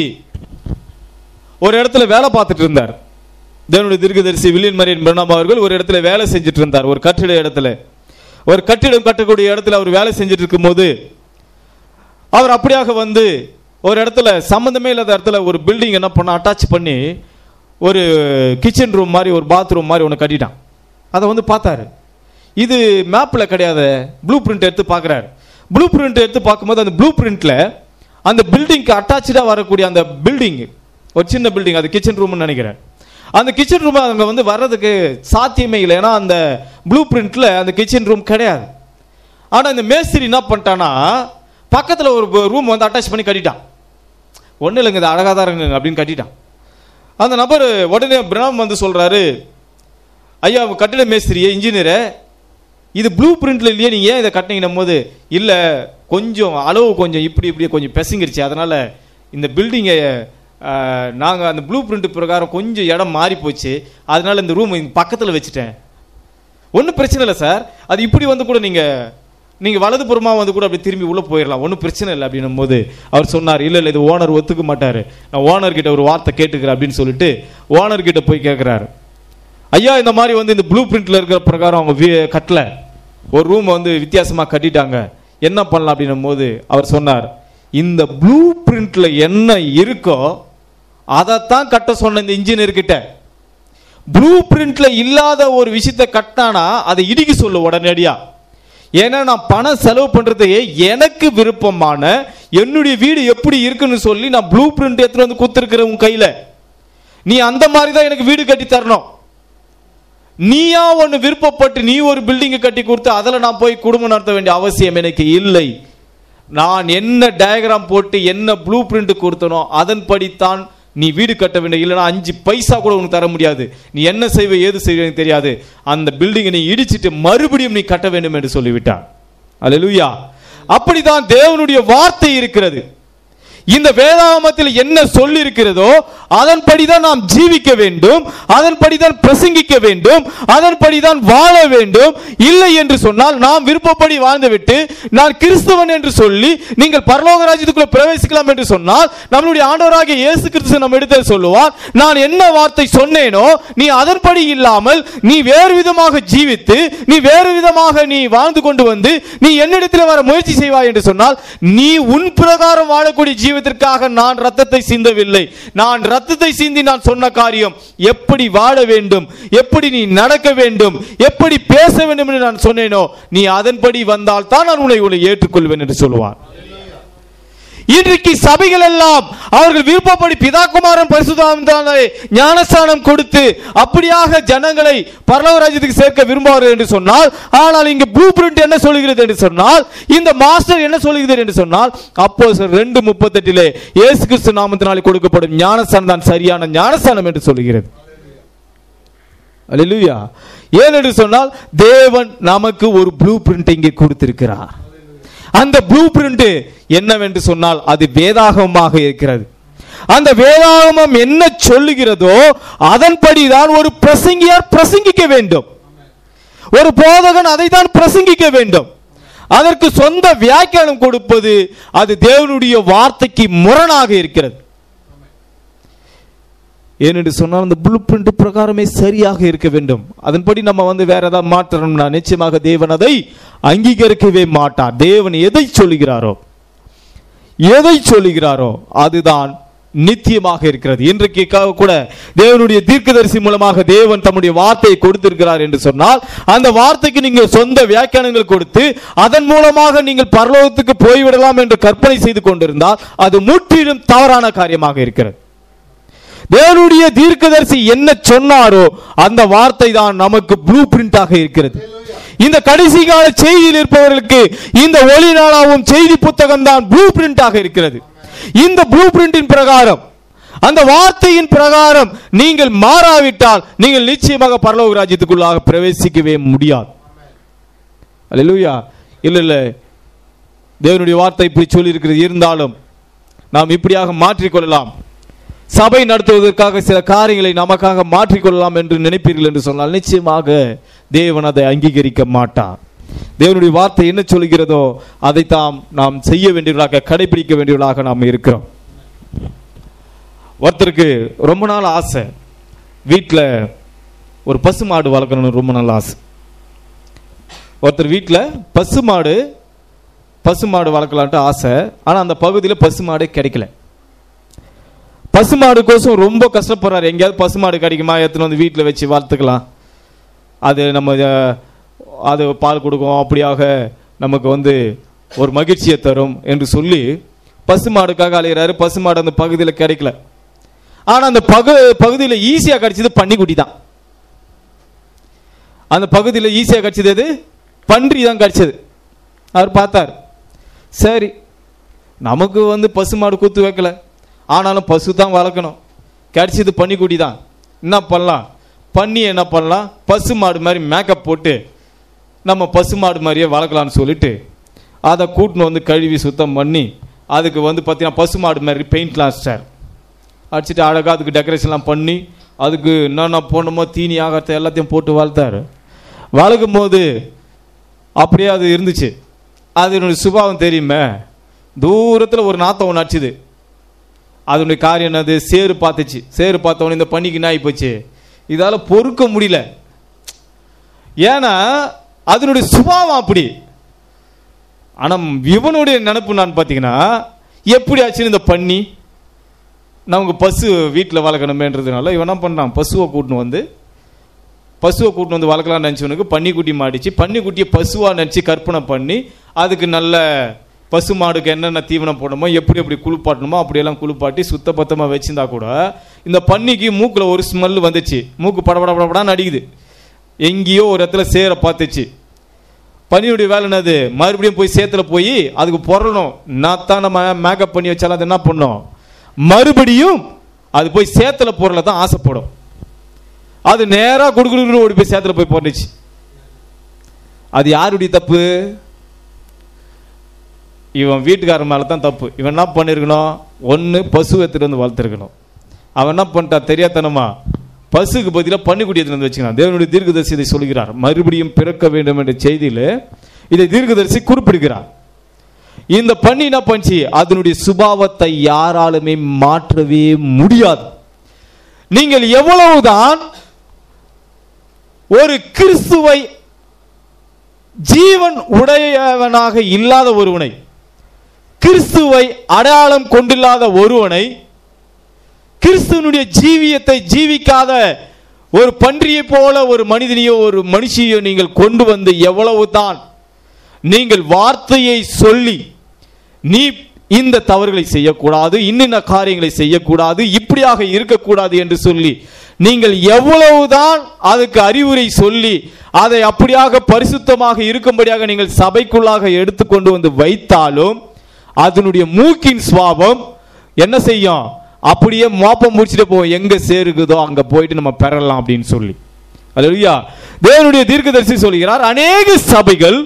ஒரு இடத்துல வேலை பார்த்துட்டு இருந்தார் தேவனுடைய தீர்க்கதரிசி வில்லியன் மரியன் பிரணாம் அவர்கள் ஒரு இடத்துல வேலை செஞ்சுட்டு இருந்தார் ஒரு கட்டிட இடத்துல ஒரு கட்டிடம் கட்டக்கூடிய இடத்துல அவர் வேலை செஞ்சுட்டு இருக்கும்போது அவர் அப்படியாக வந்து ஒரு இடத்துல சம்பந்தமே இல்லாத இடத்துல ஒரு பில்டிங் என்ன பண்ண அட்டாச் பண்ணி ஒரு கிச்சன் ரூம் மாதிரி ஒரு பாத்ரூம் மாதிரி ஒன்று கட்டிட்டான் அதை வந்து பார்த்தாரு இது மேப்பில் கிடையாது ப்ளூ பிரிண்ட் எடுத்து பார்க்குறாரு ப்ளூ பிரிண்ட் எடுத்து பார்க்கும்போது அந்த ப்ளூ பிரிண்ட்டில் அந்த பில்டிங்க்கு அட்டாச்சாக வரக்கூடிய அந்த பில்டிங் ஒரு சின்ன பில்டிங் அது கிச்சன் ரூம்னு நினைக்கிறேன் அந்த கிச்சன் ரூம் அங்கே வந்து வர்றதுக்கு சாத்தியமே இல்லை ஏன்னா அந்த ப்ளூ பிரிண்ட்டில் அந்த கிச்சன் ரூம் கிடையாது ஆனால் இந்த மேஸ்திரி என்ன பண்ணிட்டான்னா பக்கத்தில் ஒரு ரூம் வந்து அட்டாச் பண்ணி கட்டிட்டான் ஒன்றும் இல்லைங்க இது அழகாக தான் இருக்குங்க அப்படின்னு கட்டிட்டான் அந்த நபர் உடனே பிரணாம் வந்து சொல்கிறாரு ஐயா கட்டிட மேஸ்திரியே இன்ஜினியரை இது ப்ளூ பிரிண்ட்ல இல்லையே நீங்க ஏன் இதை கட்டினீங்கன்னும் போது இல்ல கொஞ்சம் அளவு கொஞ்சம் இப்படி இப்படி கொஞ்சம் பெசங்கிருச்சு அதனால இந்த பில்டிங்கை நாங்க அந்த ப்ளூ பிரிண்ட் பிரகாரம் கொஞ்சம் இடம் மாறி போச்சு அதனால இந்த ரூம் பக்கத்துல வச்சுட்டேன் ஒன்றும் பிரச்சனை இல்லை சார் அது இப்படி வந்து கூட நீங்க நீங்க வலதுபுறமா வந்து கூட அப்படி திரும்பி உள்ள போயிடலாம் ஒன்றும் பிரச்சனை இல்லை அப்படின்னும் போது அவர் சொன்னார் இல்லை இல்லை இது ஓனர் ஒத்துக்க மாட்டாரு நான் ஓனர் கிட்ட ஒரு வார்த்தை கேட்டுக்கிறேன் அப்படின்னு சொல்லிட்டு ஓனர் கிட்ட போய் கேட்குறாரு ஐயா இந்த மாதிரி வந்து இந்த ப்ளூ பிரிண்ட்ல இருக்கிற பிரகாரம் அவங்க வீ- கட்டல ஒரு ரூம் வந்து வித்தியாசமா கட்டிட்டாங்க என்ன பண்ணலாம் அப்படின்னும் போது அவர் சொன்னார் இந்த ப்ளூ பிரிண்ட்ல என்ன இருக்கோ அதைத்தான் கட்ட சொன்ன இந்த இன்ஜினியர் கிட்ட ப்ளூ பிரிண்ட்ல இல்லாத ஒரு விஷயத்தை கட்டினானா அதை இடிக்க சொல்லு உடனடியா ஏன்னா நான் பணம் செலவு பண்றதையே எனக்கு விருப்பமான என்னுடைய வீடு எப்படி இருக்குன்னு சொல்லி நான் ப்ளூ பிரிண்ட் எடுத்துட்டு வந்து கொடுத்துருக்கிறேன் உன் கையில நீ அந்த மாதிரி தான் எனக்கு வீடு கட்டி தரணும் நீயா ஒன்று விருப்பப்பட்டு நீ ஒரு பில்டிங்கை கட்டி கொடுத்து அதில் நான் போய் குடும்பம் நடத்த வேண்டிய அவசியம் எனக்கு இல்லை நான் என்ன டயக்ராம் போட்டு என்ன ப்ளூ பிரிண்ட் கொடுத்தனோ அதன்படித்தான் நீ வீடு கட்ட வேண்டும் இல்லைன்னா அஞ்சு பைசா கூட உனக்கு தர முடியாது நீ என்ன செய்வே ஏது செய்வேன்னு தெரியாது அந்த பில்டிங்கை நீ இடிச்சிட்டு மறுபடியும் நீ கட்ட வேண்டும் என்று சொல்லிவிட்டான் அல்லேலூயா அப்படிதான் தேவனுடைய வார்த்தை இருக்கிறது இந்த வேதாகமத்தில் என்ன சொல்லி இருக்கிறதோ அதன்படிதான் நாம் ஜீவிக்க வேண்டும் அதன்படிதான் பிரசங்கிக்க வேண்டும் அதன்படிதான் வாழ வேண்டும் இல்லை என்று சொன்னால் நாம் விருப்பப்படி வாழ்ந்துவிட்டு நான் கிறிஸ்தவன் என்று சொல்லி நீங்கள் பரலோக ராஜ்யத்துக்குள்ள பிரவேசிக்கலாம் என்று சொன்னால் நம்மளுடைய ஆண்டவராகிய இயேசு கிறிஸ்து நம்ம இடத்தில் சொல்லுவார் நான் என்ன வார்த்தை சொன்னேனோ நீ அதன்படி இல்லாமல் நீ வேறு விதமாக ஜீவித்து நீ வேறு விதமாக நீ வாழ்ந்து கொண்டு வந்து நீ என்னிடத்தில் வர முயற்சி செய்வாய் என்று சொன்னால் நீ உன் பிரகாரம் வாழக்கூடிய ஜீவத்திற்காக நான் ரத்தத்தை சிந்தவில்லை நான் ரத்தத்தை சிந்தி நான் சொன்ன காரியம் எப்படி வாழ வேண்டும் எப்படி நீ நடக்க வேண்டும் எப்படி பேச வேண்டும் என்று நான் சொன்னேனோ நீ அதன்படி வந்தால் தான் நான் உன்னை உன்னை ஏற்றுக்கொள்வேன் என்று சொல்லுவான் இன்றைக்கு சபைகள் எல்லாம் அவர்கள் விருப்பப்படி பிதாகுமாரன் பரிசுத்தாமத்தாலே ஞானஸ்தானம் கொடுத்து அப்படியாக ஜனங்களை பரலோக ராஜ்யத்துக்கு சேர்க்க விரும்புவார்கள் என்று சொன்னால் ஆனால் இங்கு ப்ளூ பிரிண்ட் என்ன சொல்கிறது என்று சொன்னால் இந்த மாஸ்டர் என்ன சொல்கிறது என்று சொன்னால் அப்போ ரெண்டு முப்பத்தெட்டிலே இயேசு கிறிஸ்து நாமத்தினாலே கொடுக்கப்படும் ஞானஸ்தானம் தான் சரியான ஞானஸ்தானம் என்று சொல்கிறது அல்லேலூயா ஏன் என்று சொன்னால் தேவன் நமக்கு ஒரு ப்ளூ பிரிண்ட் இங்கே கொடுத்திருக்கிறார் அந்த ப்ளூ பிரிண்ட் என்னவென்று சொன்னால் அது வேதாகமமாக இருக்கிறது அந்த வேதாகமம் என்ன சொல்லுகிறதோ அதன்படிதான் ஒரு பிரசங்கியார் பிரசங்கிக்க வேண்டும் ஒரு போதகன் அதை தான் பிரசங்கிக்க வேண்டும் அதற்கு சொந்த வியாக்கியானம் கொடுப்பது அது தேவனுடைய வார்த்தைக்கு முரணாக இருக்கிறது ஏனென்று சொன்னால் அந்த ப்ளூ பிரிண்ட் பிரகாரமே சரியாக இருக்க வேண்டும் அதன்படி நம்ம வந்து வேற ஏதாவது மாற்றணும்னா நிச்சயமாக தேவன் அதை அங்கீகரிக்கவே மாட்டார் தேவன் எதை சொல்லுகிறாரோ எதை சொல்லுகிறாரோ அதுதான் நித்தியமாக இருக்கிறது இன்றைக்கு க- கூட தேவனுடைய தீர்க்கதரிசி மூலமாக தேவன் தம்முடைய வார்த்தையை கொடுத்திருக்கிறார் என்று சொன்னால் அந்த வார்த்தைக்கு நீங்கள் சொந்த வியாக்கியானங்கள் கொடுத்து அதன் மூலமாக நீங்கள் பரலோகத்துக்கு போய்விடலாம் என்று கற்பனை செய்து கொண்டிருந்தால் அது முற்றிலும் தவறான காரியமாக இருக்கிறது தேவனுடைய தீர்க்கதரிசி என்ன சொன்னாரோ அந்த வார்த்தை தான் நமக்கு ப்ளூ பிரிண்டாக இருக்கிறது இந்த கடைசி கால செய்தியில் இருப்பவர்களுக்கு இந்த ஒளி நாளாவும் செய்தி புத்தகம் தான் ப்ளூ பிரிண்டாக இருக்கிறது இந்த ப்ளூ பிரிண்டின் பிரகாரம் அந்த வார்த்தையின் பிரகாரம் நீங்கள் மாறாவிட்டால் நீங்கள் நிச்சயமாக பரலோக ராஜ்யத்துக்குள்ளாக பிரவேசிக்கவே முடியாது அல்லேலூயா இல்ல இல்ல தேவனுடைய வார்த்தை இப்படி சொல்லி இருக்கிறது இருந்தாலும் நாம் இப்படியாக மாற்றிக்கொள்ளலாம் சபை நடத்துவதற்காக சில காரியங்களை நமக்காக மாற்றிக்கொள்ளலாம் என்று நினைப்பீர்கள் என்று சொன்னால் நிச்சயமாக தேவன் அதை அங்கீகரிக்க மாட்டார் தேவனுடைய வார்த்தை என்ன சொல்கிறதோ அதைத்தாம் நாம் செய்ய வேண்டியவர்களாக கடைபிடிக்க வேண்டியவர்களாக நாம் இருக்கிறோம் ஒருத்தருக்கு ரொம்ப நாள் ஆசை வீட்டில் ஒரு பசு மாடு வளர்க்கணும்னு ரொம்ப நாள் ஆசை ஒருத்தர் வீட்டில் பசு மாடு பசு மாடு வளர்க்கலான்ட்டு ஆசை ஆனால் அந்த பகுதியில் பசு மாடு கிடைக்கல பசுமாடு கோசம் ரொம்ப கஷ்டப்படுறாரு எங்கேயாவது பசுமாடு கிடைக்குமா எடுத்துன்னு வந்து வீட்டில் வச்சு வளர்த்துக்கலாம் அது நம்ம அஹ், அது பால் கொடுக்கும் அப்படியாக நமக்கு வந்து ஒரு மகிழ்ச்சியை தரும் என்று சொல்லி பசுமாடுக்காக அலைகிறாரு பசுமாடு அந்த பகுதியில் கிடைக்கல ஆனால் அந்த பகு பகுதியில் ஈஸியாக கிடைச்சது பன்னிக்குட்டி தான் அந்த பகுதியில் ஈஸியாக கிடைச்சது எது பன்றி தான் கிடைச்சது அவர் பார்த்தார் சரி நமக்கு வந்து பசுமாடு குத்து வைக்கல ஆனாலும் பசு தான் வளர்க்கணும் கிடைச்சது பன்னிக்குட்டி தான் என்ன பண்ணலாம் பண்ணி என்ன பண்ணலாம் பசு மாடு மாதிரி மேக்கப் போட்டு நம்ம பசு மாடு மாதிரியே வளர்க்கலாம்னு சொல்லிட்டு அதை கூட்டின்னு வந்து கழுவி சுத்தம் பண்ணி அதுக்கு வந்து பார்த்தீங்கன்னா பசு மாடு மாதிரி பெயிண்ட்லாம் அடிச்சிட்டார் அடிச்சுட்டு அழகாக அதுக்கு டெக்கரேஷன்லாம் பண்ணி அதுக்கு என்னென்ன போடணுமோ தீனி ஆகாரத்தை எல்லாத்தையும் போட்டு வளர்த்தாரு வளர்க்கும் போது அப்படியே அது இருந்துச்சு அதனுடைய சுபாவம் தெரியுமே தூரத்தில் ஒரு நாத்தம் ஒன்று அடிச்சுது அதனுடைய காரியம் என்னது சேறு பார்த்துச்சு சேறு பார்த்தவொடனே இந்த பனிக்கு நாய் போச்சு இதால பொறுக்க முடியல ஏன்னா அதனுடைய சுபாவம் அப்படி ஆனா இவனுடைய நினப்பு நான் பார்த்தீங்கன்னா எப்படி ஆச்சுன்னு இந்த பன்னி நமக்கு பசு வீட்டில் வளர்க்கணுமேன்றதுனால இவன் என்ன பண்ணான் பசுவை கூட்டின்னு வந்து பசுவை கூட்டின்னு வந்து வளர்க்கலாம்னு நினச்சவனுக்கு பன்னிக்குட்டி மாடிச்சு பன்னிக்குட்டியை பசுவாக நினச்சி கற்பனை பண்ணி அதுக்கு நல்ல பசு மாடுக்கு என்னென்ன தீவனம் போடணுமோ எப்படி எப்படி குளிப்பாட்டணுமோ அப்படியெல்லாம் குளிப்பாட்டி சுத்தபத்தமாக வச்சிருந்தா கூட இந்த பன்னிக்கு மூக்கில் ஒரு ஸ்மெல் வந்துச்சு மூக்கு படபட படபடான்னு அடிக்குது எங்கேயோ ஒரு இடத்துல சேர பார்த்துச்சு பனியுடைய வேலை என்னது மறுபடியும் போய் சேத்துல போய் அதுக்கு பொறணும் நான் தான் நம்ம மேக்கப் பண்ணி வச்சாலும் அது என்ன பண்ணும் மறுபடியும் அது போய் சேத்துல பொருளை தான் ஆசைப்படும் அது நேராக குடுகுடுன்னு ஓடி போய் சேத்துல போய் போட்டுச்சு அது யாருடைய தப்பு இவன் வீட்டுக்காரன் மேலே தான் தப்பு இவன் என்ன பண்ணியிருக்கணும் ஒன்று பசு எடுத்துட்டு வந்து வளர்த்துருக்கணும் அவன் என்ன பண்ணிட்டா தெரியாதனமா பசுக்கு பதிலாக பன்னிக்குட்டி எடுத்துட்டு வந்து வச்சுக்கலாம் தேவனுடைய தீர்க்கதரிசி இதை சொல்கிறார் மறுபடியும் பிறக்க வேண்டும் என்ற செய்தியில் இதை தீர்க்கதரிசி குறிப்பிடுகிறார் இந்த பண்ணி என்ன பண்ணுச்சு அதனுடைய சுபாவத்தை யாராலுமே மாற்றவே முடியாது நீங்கள் எவ்வளவுதான் ஒரு கிறிஸ்துவை ஜீவன் உடையவனாக இல்லாத ஒருவனை கிறிஸ்துவை அடையாளம் கொண்டில்லாத ஒருவனை கிறிஸ்துவனுடைய ஜீவியத்தை ஜீவிக்காத ஒரு பன்றியை போல ஒரு மனிதனையோ ஒரு மனுஷியோ நீங்கள் கொண்டு வந்து எவ்வளவு தான் நீங்கள் வார்த்தையை சொல்லி நீ இந்த தவறுகளை செய்யக்கூடாது இன்னின்ன காரியங்களை செய்யக்கூடாது இப்படியாக இருக்கக்கூடாது என்று சொல்லி நீங்கள் எவ்வளவுதான் அதுக்கு அறிவுரை சொல்லி அதை அப்படியாக பரிசுத்தமாக இருக்கும்படியாக நீங்கள் சபைக்குள்ளாக எடுத்துக்கொண்டு வந்து வைத்தாலும் அதனுடைய மூக்கின் சுவாபம் என்ன செய்யும் அப்படியே மோப்பம் முடிச்சுட்டு போவோம் எங்க சேருகுதோ அங்க போயிட்டு நம்ம பெறலாம் அப்படின்னு சொல்லி அல்லா தேவனுடைய தீர்க்கதரிசி சொல்கிறார் அநேக சபைகள்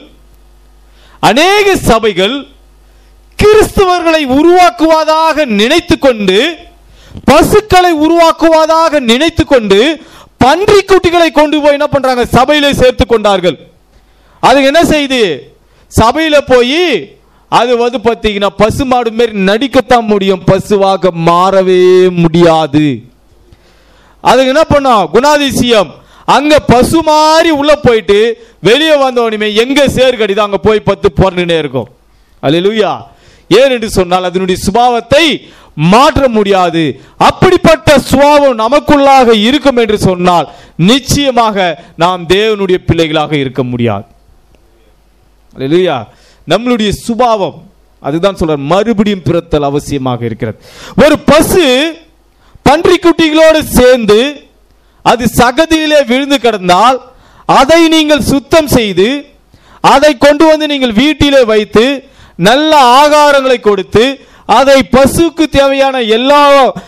அநேக சபைகள் கிறிஸ்தவர்களை உருவாக்குவதாக நினைத்து கொண்டு பசுக்களை உருவாக்குவதாக நினைத்து கொண்டு பன்றி குட்டிகளை கொண்டு போய் என்ன பண்றாங்க சபையில சேர்த்து கொண்டார்கள் அது என்ன செய்யுது சபையில போய் அது வந்து பார்த்தீங்கன்னா பசு மாடு மாரி நடிக்கத்தான் முடியும் பசுவாக மாறவே முடியாது அதுக்கு என்ன பண்ணோம் குணாதிசயம் அங்க பசு மாதிரி உள்ள போயிட்டு வெளியே வந்தவனுமே எங்க சேர் கடிதோ அங்க போய் பத்து பொருள்னே இருக்கும் அல்லேலூயா ஏன் என்று சொன்னால் அதனுடைய சுபாவத்தை மாற்ற முடியாது அப்படிப்பட்ட சுபாவம் நமக்குள்ளாக இருக்கும் என்று சொன்னால் நிச்சயமாக நாம் தேவனுடைய பிள்ளைகளாக இருக்க முடியாது அல்லேலூயா நம்மளுடைய சுபாவம் அதுதான் சொல்ற மறுபடியும் பிறத்தல் அவசியமாக இருக்கிறது ஒரு பசு பன்றி குட்டிகளோடு சேர்ந்து அது சகதியிலே விழுந்து கிடந்தால் அதை நீங்கள் சுத்தம் செய்து அதை கொண்டு வந்து நீங்கள் வீட்டிலே வைத்து நல்ல ஆகாரங்களை கொடுத்து அதை பசுக்கு தேவையான எல்லா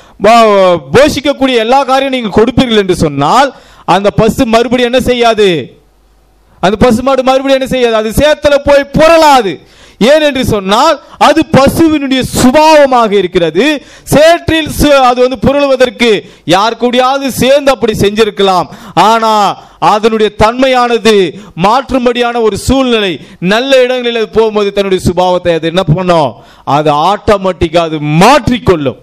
ப- போஷிக்கக்கூடிய எல்லா காரியம் நீங்கள் கொடுப்பீர்கள் என்று சொன்னால் அந்த பசு மறுபடியும் என்ன செய்யாது அந்த பசுமாடு மறுபடியும் என்ன செய்யாது அது சேத்துல போய் புரளாது ஏன் என்று சொன்னால் அது பசுவினுடைய சுபாவமாக இருக்கிறது சேற்றில் சு- அது வந்து புரளுவதற்கு யார் கூடயாவது சேர்ந்து அப்படி செஞ்சிருக்கலாம் ஆனா அதனுடைய தன்மையானது மாற்றும்படியான ஒரு சூழ்நிலை நல்ல இடங்களில் அது போகும்போது தன்னுடைய சுபாவத்தை அது என்ன பண்ணும் அது ஆட்டோமேட்டிக்கா அது மாற்றிக்கொள்ளும்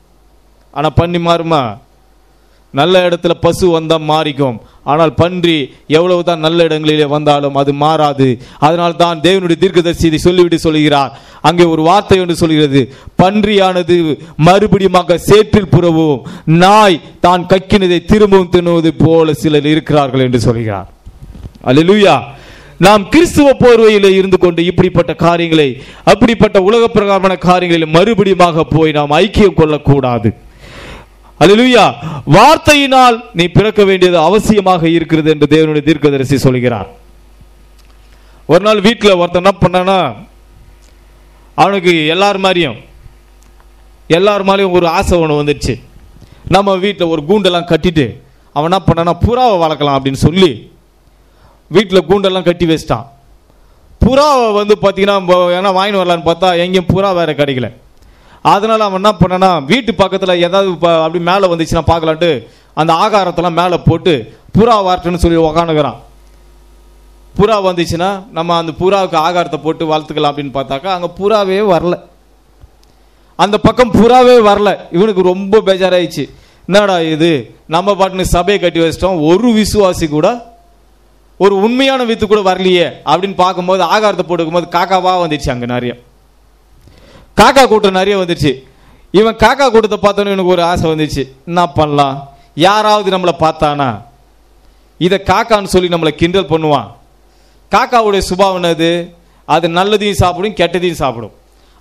ஆனா பண்ணி மாறுமா நல்ல இடத்துல பசு வந்தா மாறிக்கும் ஆனால் பன்றி எவ்வளவுதான் நல்ல இடங்களிலே வந்தாலும் அது மாறாது அதனால் தான் தேவனுடைய தீர்க்கதரிசி இதை சொல்லிவிட்டு சொல்கிறார் அங்கே ஒரு வார்த்தை ஒன்று சொல்கிறது பன்றியானது மறுபடியுமாக சேற்றில் புறவும் நாய் தான் கக்கினதை திரும்பவும் தின்னுவது போல சிலர் இருக்கிறார்கள் என்று சொல்கிறார் அல்லேலூயா நாம் கிறிஸ்துவ போர்வையில் இருந்து கொண்டு இப்படிப்பட்ட காரியங்களை அப்படிப்பட்ட உலக பிரகாரமான காரியங்களில் மறுபடியுமாக போய் நாம் ஐக்கியம் கொள்ளக்கூடாது அல்லேலூயா வார்த்தையினால் நீ பிறக்க வேண்டியது அவசியமாக இருக்கிறது என்று தேவனுடைய தீர்க்கதரிசி சொல்கிறார் ஒரு நாள் வீட்டில் ஒருத்தன் என்ன பண்ணானா அவனுக்கு எல்லார் மாதிரியும் எல்லார் மாதிரியும் ஒரு ஆசை ஒன்று வந்துடுச்சு நம்ம வீட்டில் ஒரு கூண்டெல்லாம் கட்டிட்டு அவன் என்ன பண்ணானா புறாவை வளர்க்கலாம் அப்படின்னு சொல்லி வீட்டில் கூண்டெல்லாம் கட்டி வச்சிட்டான் புறாவை வந்து பார்த்தீங்கன்னா ப- ஏன்னா வாங்கிட்டு வரலான்னு பார்த்தா எங்கேயும் புறா வேற கிடைக்கல அதனால அவன் என்ன பண்ணானா வீட்டு பக்கத்தில் ஏதாவது ப- அப்படி மேலே வந்துச்சுன்னா பார்க்கலான்ட்டு அந்த ஆகாரத்தெல்லாம் மேலே போட்டு புறா வரட்டுன்னு சொல்லி உக்காந்துக்கிறான் புறா வந்துச்சுன்னா நம்ம அந்த புறாவுக்கு ஆகாரத்தை போட்டு வளர்த்துக்கலாம் அப்படின்னு பார்த்தாக்கா அங்கே புறாவே வரல அந்த பக்கம் புறாவே வரல இவனுக்கு ரொம்ப பேஜாராயிடுச்சு என்னடா இது நம்ம பாட்டுன்னு சபையை கட்டி வச்சிட்டோம் ஒரு விசுவாசி கூட ஒரு உண்மையான வித்து கூட வரலையே அப்படின்னு பார்க்கும்போது ஆகாரத்தை போட்டுக்கும்போது காக்காவா வந்துடுச்சு அங்க நிறைய காக்கா கூட்டம் நிறைய வந்துடுச்சு இவன் காக்கா கூட்டத்தை பார்த்தோன்னே எனக்கு ஒரு ஆசை வந்துச்சு என்ன பண்ணலாம் யாராவது நம்மளை பார்த்தானா இதை காக்கான்னு சொல்லி நம்மளை கிண்டல் பண்ணுவான் காக்காவுடைய சுபாவம் என்னது அது நல்லதையும் சாப்பிடும் கெட்டதையும் சாப்பிடும்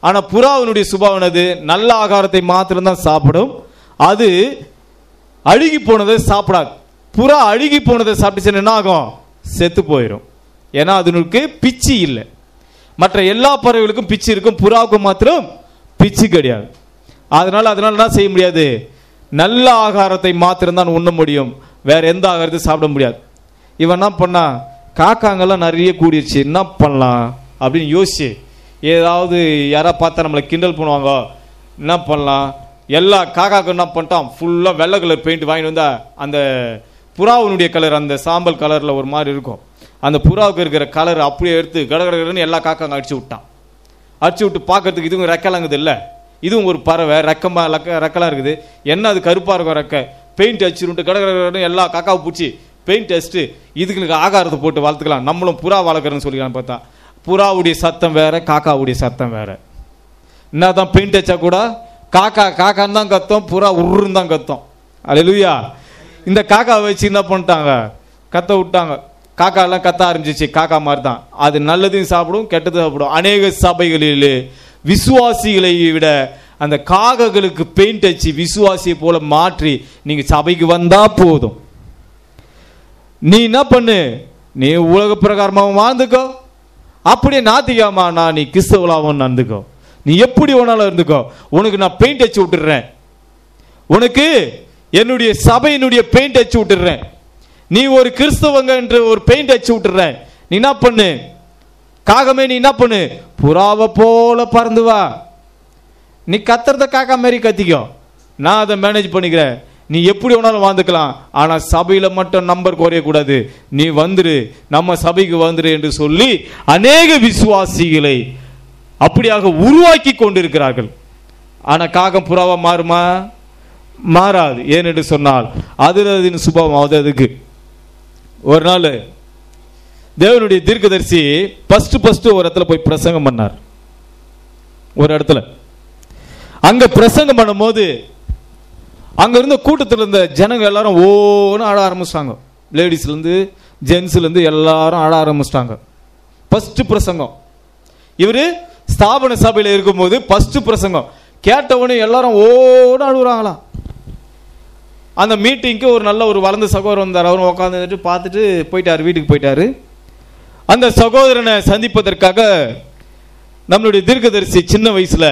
ஆனா புறாவினுடைய சுபாவம் என்னது நல்ல ஆகாரத்தை மாத்திரம்தான் சாப்பிடும் அது அழுகி போனதை சாப்பிடாது புறா அழுகி போனதை சாப்பிட்டுச்சுன்னா என்ன ஆகும் செத்து போயிடும் ஏன்னா அதனுக்கு பிச்சி இல்லை மற்ற எல்லா பறவைகளுக்கும் பிச்சு இருக்கும் புறாவுக்கு மாத்திரம் பிச்சு கிடையாது அதனால அதனால என்ன செய்ய முடியாது நல்ல ஆகாரத்தை மாத்திரம்தான் உண்ண முடியும் வேற எந்த ஆகாரத்தையும் சாப்பிட முடியாது இவன் என்ன பண்ணா காக்காங்கெல்லாம் நிறைய கூடிருச்சு என்ன பண்ணலாம் அப்படின்னு யோசிச்சு ஏதாவது யாரா பார்த்தா நம்மளை கிண்டல் பண்ணுவாங்க என்ன பண்ணலாம் எல்லா காக்காக்கும் என்ன பண்ணிட்டான் ஃபுல்லாக வெள்ளை கலர் பெயிண்ட் வாங்கிட்டு வந்தா அந்த புறாவினுடைய கலர் அந்த சாம்பல் கலரில் ஒரு மாதிரி இருக்கும் அந்த புறாவுக்கு இருக்கிற கலர் அப்படியே எடுத்து கடகடன்னு எல்லா காக்காங்க அடிச்சு விட்டான் அடிச்சு விட்டு பார்க்கறதுக்கு இதுவும் ரெக்கலாங்குது இல்லை இதுவும் ஒரு பறவை ரெக்கமா ரெக்க ரெக்கலாம் இருக்குது என்ன அது கருப்பாக இருக்கும் ரெக்க பெயிண்ட் அடிச்சுட்டு கடகடன்னு எல்லா காக்காவை பிடிச்சி பெயிண்ட் அடிச்சுட்டு இதுக்கு ஆகாரத்தை போட்டு வளர்த்துக்கலாம் நம்மளும் புறா வளர்க்குறேன்னு சொல்லிக்கலாம் பார்த்தா புறாவுடைய சத்தம் வேற காக்காவுடைய சத்தம் வேற என்னதான் பெயிண்ட் அடிச்சா கூட காக்கா காக்கான்னு தான் கத்தம் புறா உருன்னு தான் கத்தம் அல்லேலூயா இந்த காக்காவை வச்சு என்ன பண்ணிட்டாங்க கத்த விட்டாங்க காக்கா எல்லாம் கத்த ஆரம்பிச்சிச்சு காக்கா மாதிரி தான் அது நல்லதையும் சாப்பிடும் கெட்டதும் சாப்பிடும் அநேக சபைகளில் விசுவாசிகளை விட அந்த காகங்களுக்கு பெயிண்ட் அடிச்சு விசுவாசியை போல மாற்றி நீங்க சபைக்கு வந்தா போதும் நீ என்ன பண்ணு நீ உலக பிரகாரமாகவும் வாழ்ந்துக்கோ அப்படியே நாத்திகாமா நான் நீ கிறிஸ்தவளாகவும் நடந்துக்கோ நீ எப்படி வேணாலும் இருந்துக்கோ உனக்கு நான் பெயிண்ட் அடிச்சு விட்டுறேன் உனக்கு என்னுடைய சபையினுடைய பெயிண்ட் அடிச்சு விட்டுறேன் நீ ஒரு கிறிஸ்தவங்க என்று ஒரு பெயிண்ட் அடிச்சு விட்டுறேன் நீ என்ன பண்ணு காகமே நீ என்ன பண்ணு புறாவை போல பறந்து வா நீ கத்துறத காக்கா மாதிரி கத்திக்கோ நான் அதை மேனேஜ் பண்ணிக்கிறேன் நீ எப்படி வேணாலும் வாழ்ந்துக்கலாம் ஆனா சபையில மட்டும் நம்பர் குறையக்கூடாது நீ வந்துரு நம்ம சபைக்கு வந்துரு என்று சொல்லி அநேக விசுவாசிகளை அப்படியாக உருவாக்கி கொண்டிருக்கிறார்கள் ஆனா காகம் புறாவா மாறுமா மாறாது ஏனென்று சொன்னால் அது அதன் சுபாவம் அது அதுக்கு ஒரு நாள் தேவனுடைய தீர்க்கதரிசி ஃபர்ஸ்ட் ஃபர்ஸ்ட் ஒரு இடத்துல போய் பிரசங்கம் பண்ணார் ஒரு இடத்துல அங்க பிரசங்கம் பண்ணும்போது அங்க இருந்த கூட்டத்தில் இருந்த ஜனங்க எல்லாரும் ஓன்னு ஆட ஆரம்பிச்சிட்டாங்க லேடிஸ்ல இருந்து ஜென்ஸ்ல இருந்து எல்லாரும் ஆட ஆரம்பிச்சிட்டாங்க ஃபர்ஸ்ட் பிரசங்கம் இவரு ஸ்தாபன சபையில இருக்கும்போது ஃபர்ஸ்ட் பிரசங்கம் கேட்டவனே எல்லாரும் ஓன்னு அழுகுறாங்களாம் அந்த மீட்டிங்க்கு ஒரு நல்ல ஒரு வளர்ந்த சகோதரர் வந்தார் அவரும் உட்காந்துட்டு பார்த்துட்டு போயிட்டாரு வீட்டுக்கு போயிட்டாரு அந்த சகோதரனை சந்திப்பதற்காக நம்மளுடைய தீர்க்கதரிசி சின்ன வயசுல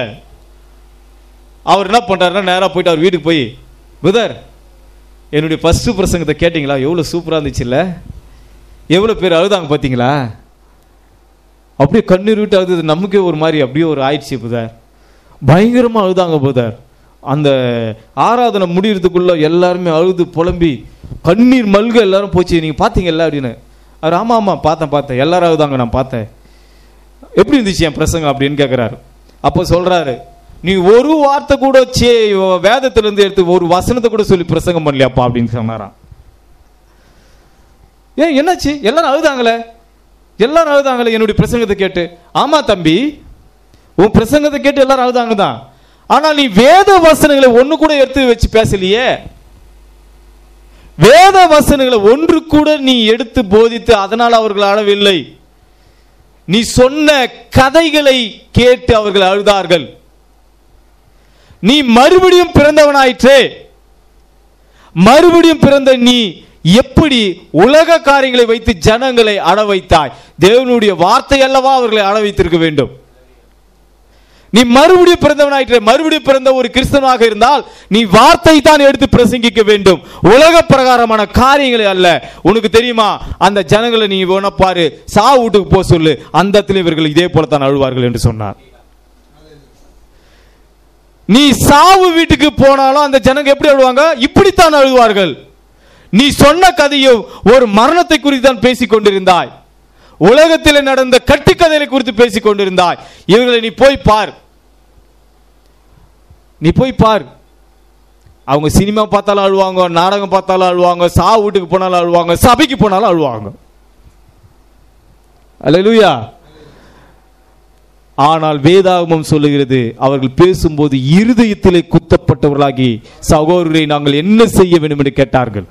அவர் என்ன பண்றாருன்னா நேரா போயிட்டு அவர் வீட்டுக்கு போய் புதர் என்னுடைய ஃபர்ஸ்ட் பிரசங்கத்தை கேட்டிங்களா எவ்வளவு சூப்பரா இருந்துச்சுல்ல எவ்வளவு பேர் அழுதாங்க பாத்தீங்களா அப்படியே கண்ணீர் விட்டு அழுது நமக்கே ஒரு மாதிரி அப்படியே ஒரு ஆயிடுச்சு புதர் பயங்கரமா அழுதாங்க புதர் அந்த ஆராதனை முடியறதுக்குள்ள எல்லாருமே அழுது புலம்பி கண்ணீர் மல்க எல்லாரும் போச்சு நீங்க பாத்தீங்கல்ல அப்படின்னு அவர் ஆமா ஆமா பார்த்தேன் பார்த்தேன் எல்லாரும் அழுதாங்க நான் பார்த்தேன் எப்படி இருந்துச்சு என் பிரசங்கம் அப்படின்னு கேட்குறாரு அப்போ சொல்றாரு நீ ஒரு வார்த்தை கூட சே வேதத்துல இருந்து எடுத்து ஒரு வசனத்தை கூட சொல்லி பிரசங்கம் பண்ணலையாப்பா அப்படின்னு சொன்னாராம் ஏன் என்னாச்சு எல்லாரும் அழுதாங்களே எல்லாரும் அழுதாங்களே என்னுடைய பிரசங்கத்தை கேட்டு ஆமா தம்பி உன் பிரசங்கத்தை கேட்டு எல்லாரும் அழுதாங்க தான் ஆனால் நீ வேத வசனங்களை ஒண்ணு கூட எடுத்து வச்சு பேசலையே வேத வசனங்களை ஒன்று கூட நீ எடுத்து போதித்து அதனால் அவர்கள் அழவில்லை நீ சொன்ன கதைகளை கேட்டு அவர்கள் அழுதார்கள் நீ மறுபடியும் பிறந்தவனாயிற்றே மறுபடியும் பிறந்த நீ எப்படி உலக காரியங்களை வைத்து ஜனங்களை அழ வைத்தாய் தேவனுடைய வார்த்தை அல்லவா அவர்களை அழ வைத்திருக்க வேண்டும் நீ மறுபடியும் பிறந்தவனாயிற்று மறுபடியும் பிறந்த ஒரு கிறிஸ்தவனாக இருந்தால் நீ வார்த்தை தான் எடுத்து பிரசங்கிக்க வேண்டும் உலக பிரகாரமான காரியங்களை அல்ல உனக்கு தெரியுமா அந்த ஜனங்களை நீ வேணா பாரு சா வீட்டுக்கு போக சொல்லு அந்த இடத்துல இவர்கள் இதே போல தான் அழுவார்கள் என்று சொன்னார் நீ சாவு வீட்டுக்கு போனாலும் அந்த ஜனங்க எப்படி அழுவாங்க இப்படித்தான் அழுவார்கள் நீ சொன்ன கதையும் ஒரு மரணத்தை குறித்து தான் பேசிக் கொண்டிருந்தாய் உலகத்தில் நடந்த கட்டுக்கதைகளை குறித்து பேசிக் கொண்டிருந்தாய் இவர்களை நீ போய் பார் நீ போய் பார் அவங்க சினிமா பார்த்தாலும் அழுவாங்க நாடகம் பார்த்தாலும் அழுவாங்க சா வீட்டுக்கு போனாலும் அழுவாங்க சபைக்கு போனாலும் அழுவாங்க அல்லேலூயா ஆனால் வேதாகமம் சொல்லுகிறது அவர்கள் பேசும்போது இருதயத்திலே குத்தப்பட்டவர்களாகி சகோதரரை நாங்கள் என்ன செய்ய வேண்டும் என்று கேட்டார்கள்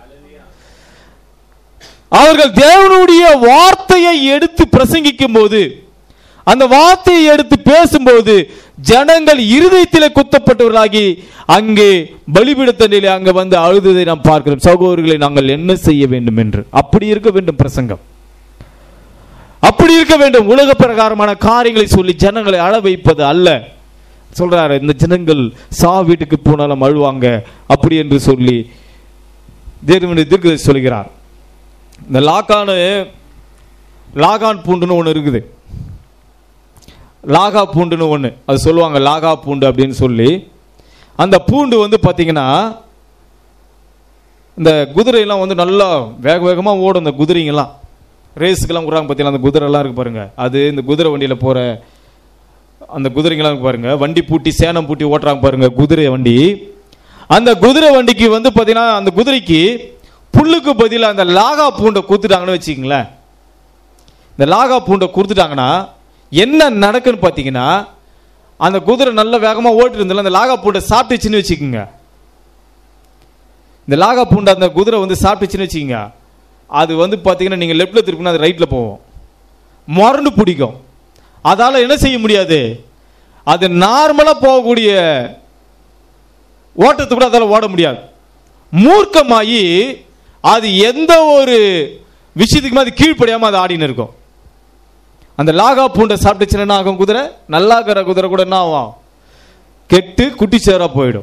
அவர்கள் தேவனுடைய வார்த்தையை எடுத்து பிரசங்கிக்கும் போது அந்த வார்த்தையை எடுத்து பேசும்போது ஜனங்கள் இருதயத்திலே குத்தப்பட்டவர்களாகி அங்கே பலிபீடத்தண்டையிலே அங்கே வந்து அழுததை நாம் பார்க்கிறோம் சகோதரர்களை நாங்கள் என்ன செய்ய வேண்டும் என்று அப்படி இருக்க வேண்டும் பிரசங்கம் அப்படி இருக்க வேண்டும் உலக பிரகாரமான காரியங்களை சொல்லி ஜனங்களை அழ வைப்பது அல்ல சொல்றாரு இந்த ஜனங்கள் சா வீட்டுக்கு போனாலும் அழுவாங்க அப்படி என்று சொல்லி தேவனுடைய தீர்க்கதரிசி சொல்கிறார் இந்த லாக்கானு லாகான் பூண்டுன்னு ஒன்று இருக்குது லாகா பூண்டுன்னு ஒன்று அது சொல்லுவாங்க லாகா பூண்டு அப்படின்னு சொல்லி அந்த பூண்டு வந்து பார்த்தீங்கன்னா இந்த குதிரையெல்லாம் வந்து நல்லா வேக வேகமாக ஓடும் இந்த குதிரைங்கெல்லாம் ரேஸுக்கெல்லாம் விட்றாங்க பார்த்தீங்களா அந்த குதிரைலாம் இருக்கு பாருங்க அது இந்த குதிரை வண்டியில் போகிற அந்த குதிரைங்கெல்லாம் இருக்கு பாருங்க வண்டி பூட்டி சேனம் பூட்டி ஓட்டுறாங்க பாருங்க குதிரை வண்டி அந்த குதிரை வண்டிக்கு வந்து பார்த்தீங்கன்னா அந்த குதிரைக்கு புல்லுக்கு பதிலாக அந்த லாகா பூண்டை கொடுத்துட்டாங்கன்னு வச்சுக்கிங்களேன் இந்த லாகா பூண்டை கொடுத்துட்டாங்கன்னா என்ன நடக்குன்னு பார்த்தீங்கன்னா அந்த குதிரை நல்ல வேகமாக ஓட்டிட்டு இருந்தாலும் அந்த லாகா பூண்டை சாப்பிட்டுச்சுன்னு வச்சுக்கோங்க இந்த லாகா பூண்டை அந்த குதிரை வந்து சாப்பிட்டுச்சுன்னு வச்சுக்கோங்க அது வந்து பார்த்தீங்கன்னா நீங்கள் லெஃப்டில் திருப்பினா அது ரைட்டில் போகும் முரண்டு பிடிக்கும் அதால் என்ன செய்ய முடியாது அது நார்மலாக போகக்கூடிய ஓட்டத்தை கூட அதால் ஓட முடியாது மூர்க்கமாகி அது எந்த ஒரு விஷயத்துக்குமே அது கீழ்ப்படியாமல் அது ஆடின்னு இருக்கும் அந்த லாகா பூண்டை சாப்பிட்டுச்சுன்னா என்ன ஆகும் குதிரை நல்லா இருக்கிற குதிரை கூட என்ன ஆகும் கெட்டு குட்டி சேரா போயிடும்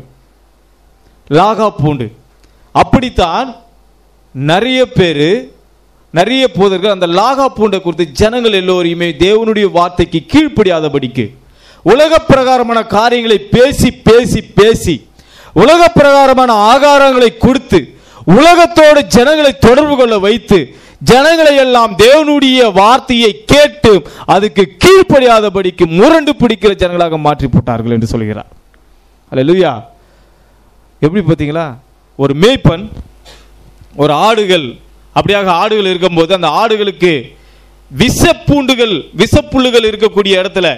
லாகா பூண்டு அப்படித்தான் நிறைய பேர் நிறைய போதர்கள் அந்த லாகா பூண்டை குறித்து ஜனங்கள் எல்லோரையுமே தேவனுடைய வார்த்தைக்கு கீழ்ப்படியாதபடிக்கு உலக பிரகாரமான காரியங்களை பேசி பேசி பேசி உலக பிரகாரமான ஆகாரங்களை கொடுத்து உலகத்தோடு ஜனங்களை தொடர்பு கொள்ள வைத்து ஜனங்களை எல்லாம் தேவனுடைய வார்த்தையை கேட்டு அதுக்கு கீழ்ப்படியாதபடிக்கு முரண்டு பிடிக்கிற ஜனங்களாக மாற்றி போட்டார்கள் என்று சொல்கிறார் அல்லேலூயா எப்படி பார்த்தீங்களா ஒரு மேய்ப்பன் ஒரு ஆடுகள் அப்படியாக ஆடுகள் இருக்கும்போது அந்த ஆடுகளுக்கு விஷப்பூண்டுகள் விஷப்புல்லுகள் இருக்கக்கூடிய இடத்துல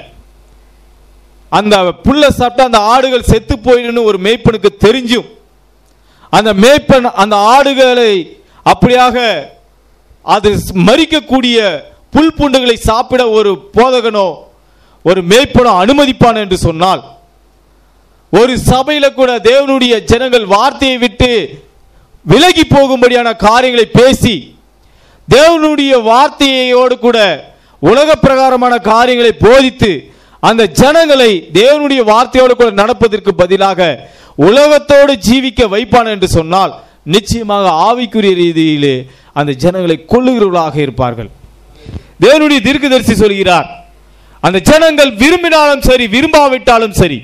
அந்த புல்லை சாப்பிட்டா அந்த ஆடுகள் செத்து போயிடுன்னு ஒரு மேய்ப்பனுக்கு தெரிஞ்சும் அந்த மேய்ப்பன் அந்த ஆடுகளை அப்படியாக அது மறிக்கக்கூடிய புல் பூண்டுகளை சாப்பிட ஒரு போதகனோ ஒரு மேய்ப்பனோ அனுமதிப்பான் என்று சொன்னால் ஒரு சபையில கூட தேவனுடைய ஜனங்கள் வார்த்தையை விட்டு விலகி போகும்படியான காரியங்களை பேசி தேவனுடைய வார்த்தையோடு கூட உலக பிரகாரமான காரியங்களை போதித்து அந்த ஜனங்களை தேவனுடைய வார்த்தையோடு கூட நடப்பதற்கு பதிலாக உலகத்தோடு ஜீவிக்க வைப்பான் என்று சொன்னால் நிச்சயமாக ஆவிக்குரிய ரீதியிலே அந்த ஜனங்களை கொள்ளுகிறவர்களாக இருப்பார்கள் தேவனுடைய தீர்க்கதரிசி சொல்கிறார் அந்த ஜனங்கள் விரும்பினாலும் சரி விரும்பாவிட்டாலும் சரி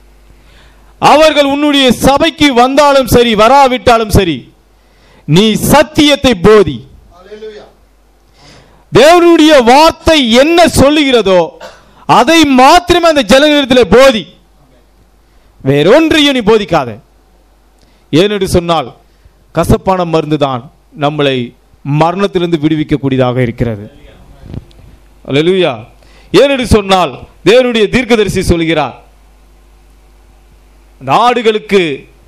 அவர்கள் உன்னுடைய சபைக்கு வந்தாலும் சரி வராவிட்டாலும் சரி நீ சத்தியத்தை போதி தேவனுடைய வார்த்தை என்ன சொல்லுகிறதோ அதை மாத்திரமே அந்த ஜனங்களிடத்தில் போதி வேறொன்றையும் நீ போதிக்காத ஏனென்று சொன்னால் கசப்பான மருந்து தான் நம்மளை மரணத்திலிருந்து விடுவிக்கக்கூடியதாக இருக்கிறது அல்லேலூயா ஏனென்று சொன்னால் தேவனுடைய தீர்க்கதரிசி சொல்கிறார் அந்த ஆடுகளுக்கு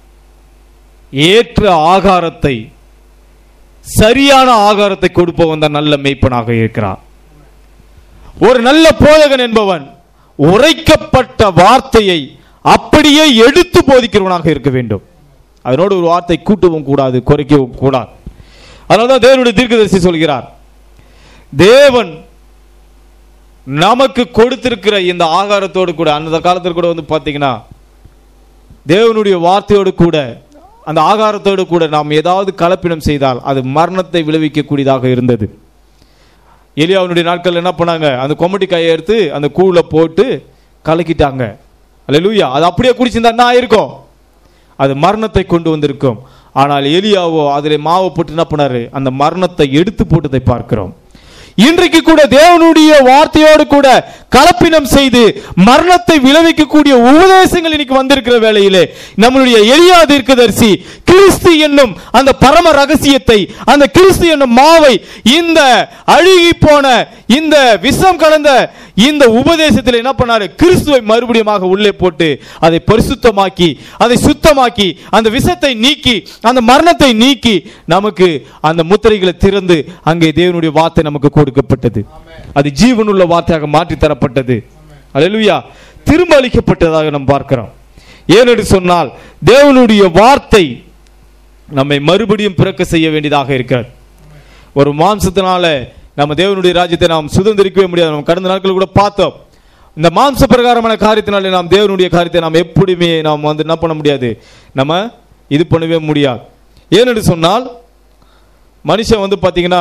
ஏற்ற ஆகாரத்தை சரியான ஆகாரத்தை கொடுப்பவன் தான் நல்ல மேய்ப்பனாக இருக்கிறார் ஒரு நல்ல போதகன் என்பவன் உரைக்கப்பட்ட வார்த்தையை அப்படியே எடுத்து போதிக்கிறவனாக இருக்க வேண்டும் அதனோடு ஒரு வார்த்தை கூட்டவும் கூடாது குறைக்கவும் கூடாது அதனால்தான் தேவனுடைய தீர்க்கதரிசி சொல்கிறார் தேவன் நமக்கு கொடுத்திருக்கிற இந்த ஆகாரத்தோடு கூட அந்த காலத்தில் கூட வந்து பார்த்தீங்கன்னா தேவனுடைய வார்த்தையோடு கூட அந்த ஆகாரத்தோடு கூட நாம் ஏதாவது கலப்பினம் செய்தால் அது மரணத்தை விளைவிக்கக்கூடியதாக இருந்தது எலியாவுடைய நாட்கள் என்ன பண்ணாங்க அந்த கொமட்டி காயை எடுத்து அந்த கூழ போட்டு கலக்கிட்டாங்க அல்லேலூயா அது அப்படியே குடிச்சிருந்தா என்ன ஆயிருக்கும் அது மரணத்தை கொண்டு வந்திருக்கும் ஆனால் எலியாவோ அதில் மாவை போட்டு என்ன பண்ணாரு அந்த மரணத்தை எடுத்து போட்டதை பார்க்கிறோம் இன்றைக்கு கூட தேவனுடைய வார்த்தையோடு கூட கலப்பினம் செய்து மரணத்தை விளைவிக்கக்கூடிய உபதேசங்கள் இன்னைக்கு வந்திருக்கிற வேளையிலே நம்மளுடைய எளியா தீர்க்கதரிசி கிறிஸ்து என்னும் அந்த பரம ரகசியத்தை அந்த கிறிஸ்து என்னும் மாவை இந்த அழுகி போன இந்த விஷம் கலந்த இந்த உபதேசத்தில் என்ன பண்ணாரு கிறிஸ்துவை மறுபடியுமாக உள்ளே போட்டு அதை பரிசுத்தமாக்கி அதை சுத்தமாக்கி அந்த விஷத்தை நீக்கி அந்த மரணத்தை நீக்கி நமக்கு அந்த முத்திரைகளை திறந்து அங்கே தேவனுடைய வார்த்தை நமக்கு கொடுக்கப்பட்டது அது ஜீவனுள்ள வார்த்தையாக மாற்றி தரப்பட்டது அல்லேலூயா திரும்ப அளிக்கப்பட்டதாக நாம் பார்க்கிறோம் ஏனென்று சொன்னால் தேவனுடைய வார்த்தை நம்மை மறுபடியும் பிறக்க செய்ய வேண்டியதாக இருக்கிறது ஒரு மாம்சத்தினால நம்ம தேவனுடைய ராஜ்யத்தை நாம் சுதந்திரிக்கவே முடியாது நம்ம கடந்த நாட்கள் கூட பார்த்தோம் இந்த மாம்ச பிரகாரமான காரியத்தினாலே நாம் தேவனுடைய காரியத்தை நாம் எப்படியுமே நாம் வந்து என்ன பண்ண முடியாது நம்ம இது பண்ணவே முடியாது ஏனென்று சொன்னால் மனுஷன் வந்து பார்த்தீங்கன்னா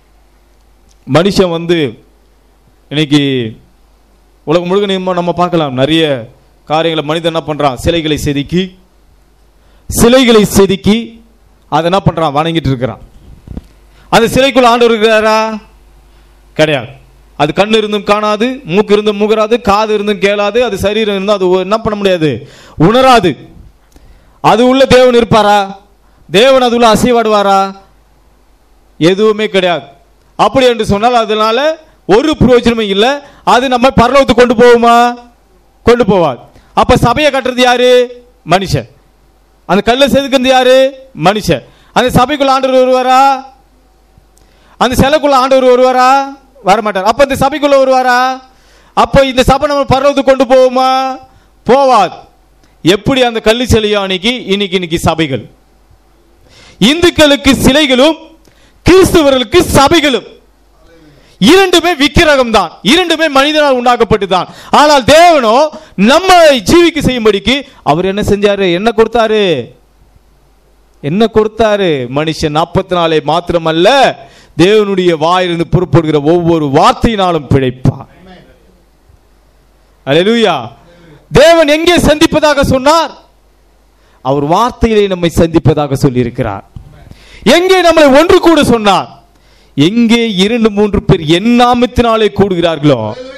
மனுஷன் வந்து இன்னைக்கு உலகம் முழுக்க நம்ம- நம்ம பார்க்கலாம் நிறைய காரியங்களை மனிதன் என்ன பண்றான் சிலைகளை செதுக்கி சிலைகளை செதுக்கி அதை என்ன பண்றான் வணங்கிட்டு இருக்கிறான் அந்த சிலைக்குள்ள ஆண்டவர் இருக்கிறாரா கிடையாது அது கண் இருந்தும் காணாது மூக்கு இருந்தும் முகராது காது இருந்தும் கேளாது அது சரீரம் இருந்தும் அது என்ன பண்ண முடியாது உணராது அது உள்ள தேவன் இருப்பாரா தேவன் அது உள்ள அசைவாடுவாரா எதுவுமே கிடையாது அப்படி என்று சொன்னால் அதனால ஒரு பிரயோஜனமும் இல்லை அது நம்ம பரலோகத்துக்கு கொண்டு போகுமா கொண்டு போவாது அப்ப சபையை கட்டுறது யாரு மனுஷன் அந்த கல்லை செதுக்கிறது யாரு மனுஷன் அந்த சபைக்குள்ள ஆண்டவர் வருவாரா அந்த சிலைக்குள்ள ஆண்டவர் வருவாரா வரமாட்டார் அப்ப இந்த சபைக்குள்ள வருவாரா அப்ப இந்த சபை நம்ம பரலோகத்துக்கு கொண்டு போகுமா போவாது எப்படி அந்த கல்லு சிலையோ அன்னைக்கு இன்னைக்கு இன்னைக்கு சபைகள் இந்துக்களுக்கு சிலைகளும் கிறிஸ்துவர்களுக்கு சபைகளும் இரண்டுமே விக்கிரகம் தான் இரண்டுமே மனிதனால் உண்டாக்கப்பட்டு தான் ஆனால் தேவனோ நம்மை ஜீவிக்க செய்யும்படிக்கு அவர் என்ன செஞ்சாரு என்ன கொடுத்தாரு என்ன கொடுத்தாரு மனுஷன் நாற்பத்தி நாளை மாத்திரமல்ல தேவனுடைய வாயிலிருந்து புறப்படுகிற ஒவ்வொரு வார்த்தையினாலும் பிழைப்பான் அல்லேலூயா தேவன் எங்கே சந்திப்பதாக சொன்னார் அவர் வார்த்தையிலே நம்மை சந்திப்பதாக சொல்லியிருக்கிறார் எங்கே நம்மளை ஒன்று கூட சொன்னார் எங்கே இரண்டு மூன்று பேர் என் நாமத்தினாலே கூடுகிறார்களோ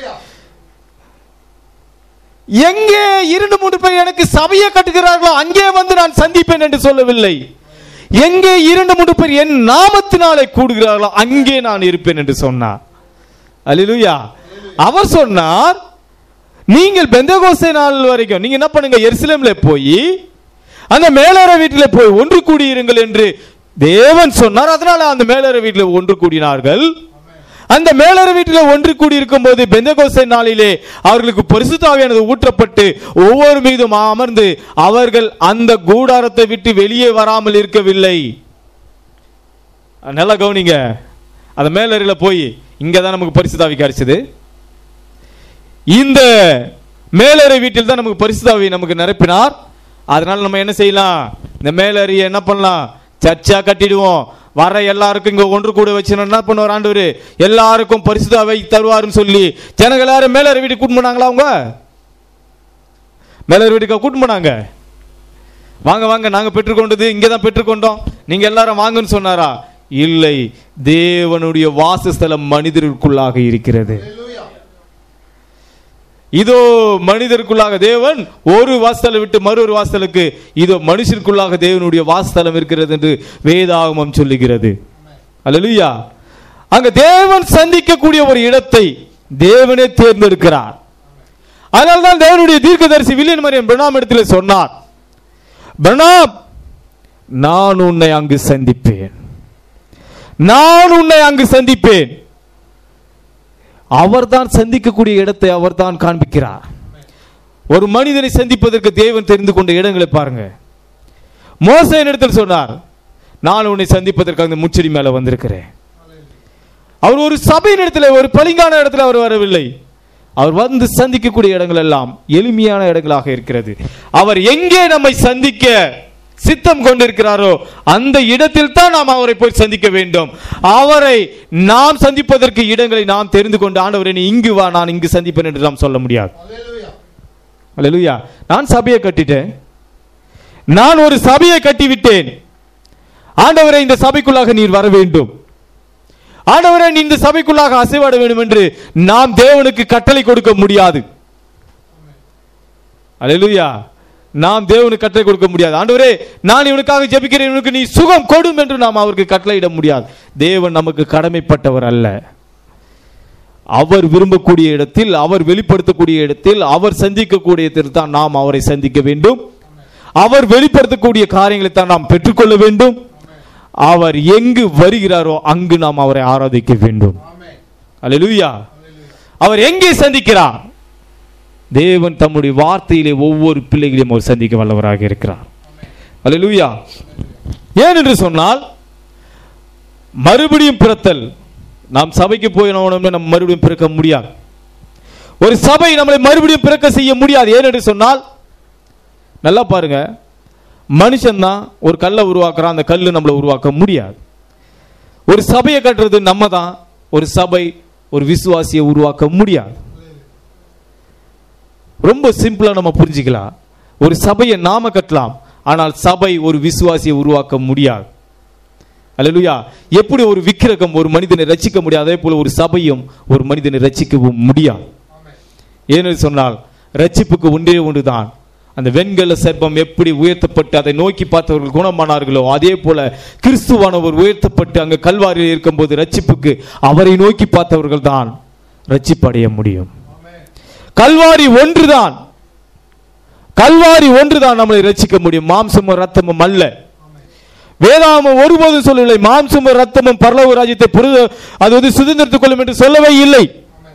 எங்கே இரண்டு மூன்று பேர் எனக்கு சபையை கட்டுகிறார்களோ அங்கே வந்து நான் சந்திப்பேன் என்று சொல்லவில்லை எங்கே இரண்டு மூன்று பேர் என் நாமத்தினாலே கூடுகிறார்களோ அங்கே நான் இருப்பேன் என்று சொன்னார் அல்லேலூயா அவர் சொன்னார் நீங்கள் பெந்தகோஸ்தே நாள் வரைக்கும் நீங்க என்ன பண்ணுங்க எருசலேம்ல போய் அந்த மேலற வீட்டில் போய் ஒன்று கூடியிருங்கள் என்று தேவன் சொன்னார் அதனால அந்த மேலற வீட்டில் ஒன்று கூடினார்கள் அந்த மேலற வீட்டில் ஒன்று கூடி இருக்கும் போது பெந்தகோஸ்தே நாளிலே அவர்களுக்கு பரிசுத்தாவியானது ஊற்றப்பட்டு ஒவ்வொரு மீதும் அமர்ந்து அவர்கள் அந்த கூடாரத்தை விட்டு வெளியே வராமல் இருக்கவில்லை நல்லா கவனிங்க அந்த மேலறையில் போய் இங்க தான் நமக்கு பரிசுத்தாவி கிடைச்சது இந்த மேலறை வீட்டில் தான் நமக்கு பரிசுத்தாவி நமக்கு நிரப்பினார் அதனால நம்ம என்ன செய்யலாம் இந்த மேலறையை என்ன பண்ணலாம் சர்ச்சா கட்டிடுவோம் வர எல்லாருக்கும் இங்க ஒன்று கூட வச்சு என்ன பண்ணுவார் ஆண்டவர் எல்லாருக்கும் பரிசுத்தாவை தருவாருன்னு சொல்லி ஜனங்கள் எல்லாரும் மேலறை வீட்டுக்கு கூட்டு போனாங்களா அவங்க மேலறை வீட்டுக்கு கூட்டு போனாங்க வாங்க வாங்க நாங்க பெற்றுக்கொண்டது இங்கே தான் பெற்றுக்கொண்டோம் நீங்க எல்லாரும் வாங்கன்னு சொன்னாரா இல்லை தேவனுடைய வாசஸ்தலம் மனிதருக்குள்ளாக இருக்கிறது இதோ மனிதருக்குள்ளாக தேவன் ஒரு வாசலை விட்டு மற்றொரு வாசலுக்கு இதோ மனுஷனுக்குள்ளாக தேவனுடைய வாசஸ்தலம் இருக்கிறது என்று வேதாகமம் சொல்லுகிறது அல்லேலூயா அங்க தேவன் சந்திக்கக்கூடிய ஒரு இடத்தை தேவனே தேர்ந்தெடுக்கிறார் அதனால்தான் தேவனுடைய தீர்க்கதரிசி வில்லியன் மரியன் பிரணாம் இடத்துல சொன்னார் பிரணாம் நான் உன்னை அங்கு சந்திப்பேன் நான் உன்னை அங்கு சந்திப்பேன் அவர்தான் சந்திக்கக்கூடிய இடத்தை அவர்தான் காண்பிக்கிறார் ஒரு மனிதனை சந்திப்பதற்கு தேவன் தெரிந்து கொண்ட இடங்களை பாருங்க மோசையின் இடத்தில் சொன்னார் நான் உன்னை சந்திப்பதற்கு அந்த முச்சடி மேல வந்திருக்கிறேன் அவர் ஒரு சபையின் இடத்துல ஒரு பளிங்கான இடத்துல அவர் வரவில்லை அவர் வந்து சந்திக்கக்கூடிய இடங்கள் எல்லாம் எளிமையான இடங்களாக இருக்கிறது அவர் எங்கே நம்மை சந்திக்க சித்தம் கொண்டிருக்கிறாரோ அந்த இடத்தில் தான் நாம் அவரை போய் சந்திக்க வேண்டும் அவரை நாம் சந்திப்பதற்கு இடங்களை நாம் தெரிந்து கொண்டு ஆண்டவரை நீ இங்கு வா நான் இங்கு சந்திப்பேன் என்று நாம் சொல்ல முடியாது அல்லேலூயா நான் சபையை கட்டிட்டேன் நான் ஒரு சபையை கட்டிவிட்டேன் ஆண்டவரை இந்த சபைக்குள்ளாக நீர் வர வேண்டும் ஆண்டவரே நீ இந்த சபைக்குள்ளாக அசைவாட வேண்டும் என்று நாம் தேவனுக்கு கட்டளை கொடுக்க முடியாது அல்லேலூயா நாம் தேவனுக்கு கட்டளை கொடுக்க முடியாது ஆண்டவரே நான் இவனுக்காக ஜெபிக்கிறேன் இவனுக்கு நீ சுகம் கொடும் என்று நாம் அவருக்கு கட்டளையிட முடியாது தேவன் நமக்கு கடமைப்பட்டவர் அல்ல அவர் விரும்பக்கூடிய இடத்தில் அவர் வெளிப்படுத்தக்கூடிய இடத்தில் அவர் சந்திக்கக்கூடிய இடத்தில் தான் நாம் அவரை சந்திக்க வேண்டும் அவர் வெளிப்படுத்தக்கூடிய காரியங்களை தான் நாம் பெற்றுக்கொள்ள வேண்டும் அவர் எங்கு வருகிறாரோ அங்கு நாம் அவரை ஆராதிக்க வேண்டும் அல்லேலூயா அவர் எங்கே சந்திக்கிறார் தேவன் தம்முடைய வார்த்தையிலே ஒவ்வொரு பிள்ளைகளையும் அவர் சந்திக்க வல்லவராக இருக்கிறார் அல்லேலூயா ஏன் என்று சொன்னால் மறுபடியும் பிறத்தல் நாம் சபைக்கு போயினோம்னா நம்ம மறுபடியும் பிறக்க முடியாது ஒரு சபை நம்மளை மறுபடியும் பிறக்க செய்ய முடியாது ஏன் என்று சொன்னால் நல்லா பாருங்க மனுஷன் தான் ஒரு கல்லை உருவாக்குறான் அந்த கல்லு நம்மளை உருவாக்க முடியாது ஒரு சபையை கட்டுறது நம்ம தான் ஒரு சபை ஒரு விசுவாசியை உருவாக்க முடியாது ரொம்ப சிம்பிளா நம்ம புரிஞ்சுக்கலாம் ஒரு சபையை நாம கட்டலாம் ஆனால் சபை ஒரு விசுவாசியை உருவாக்க முடியாது அல்லேலூயா எப்படி ஒரு விக்கிரகம் ஒரு மனிதனை ரட்சிக்க முடியாது அதே போல ஒரு சபையும் ஒரு மனிதனை ரட்சிக்கவும் முடியாது ஏன்னு சொன்னால் ரட்சிப்புக்கு ஒன்றே ஒன்றுதான் அந்த வெண்கல சர்ப்பம் எப்படி உயர்த்தப்பட்டு அதை நோக்கி பார்த்தவர்கள் குணமானார்களோ அதே போல கிறிஸ்துவானவர் உயர்த்தப்பட்டு அங்க கல்வாரியில் இருக்கும்போது ரட்சிப்புக்கு அவரை நோக்கி பார்த்தவர்கள் தான் ரட்சிப்படைய முடியும் கல்வாரி ஒன்றுதான் கல்வாரி ஒன்றுதான் நம்மளை ரட்சிக்க முடியும் மாம்சமும் ரத்தமும் அல்ல வேதாமம் ஒருபோதும் சொல்லவில்லை மாம்சமும் ரத்தமும் பரலோக ராஜ்யத்தை பொருத அது வந்து சுதந்திரத்துக் கொள்ளும் என்று சொல்லவே இல்லை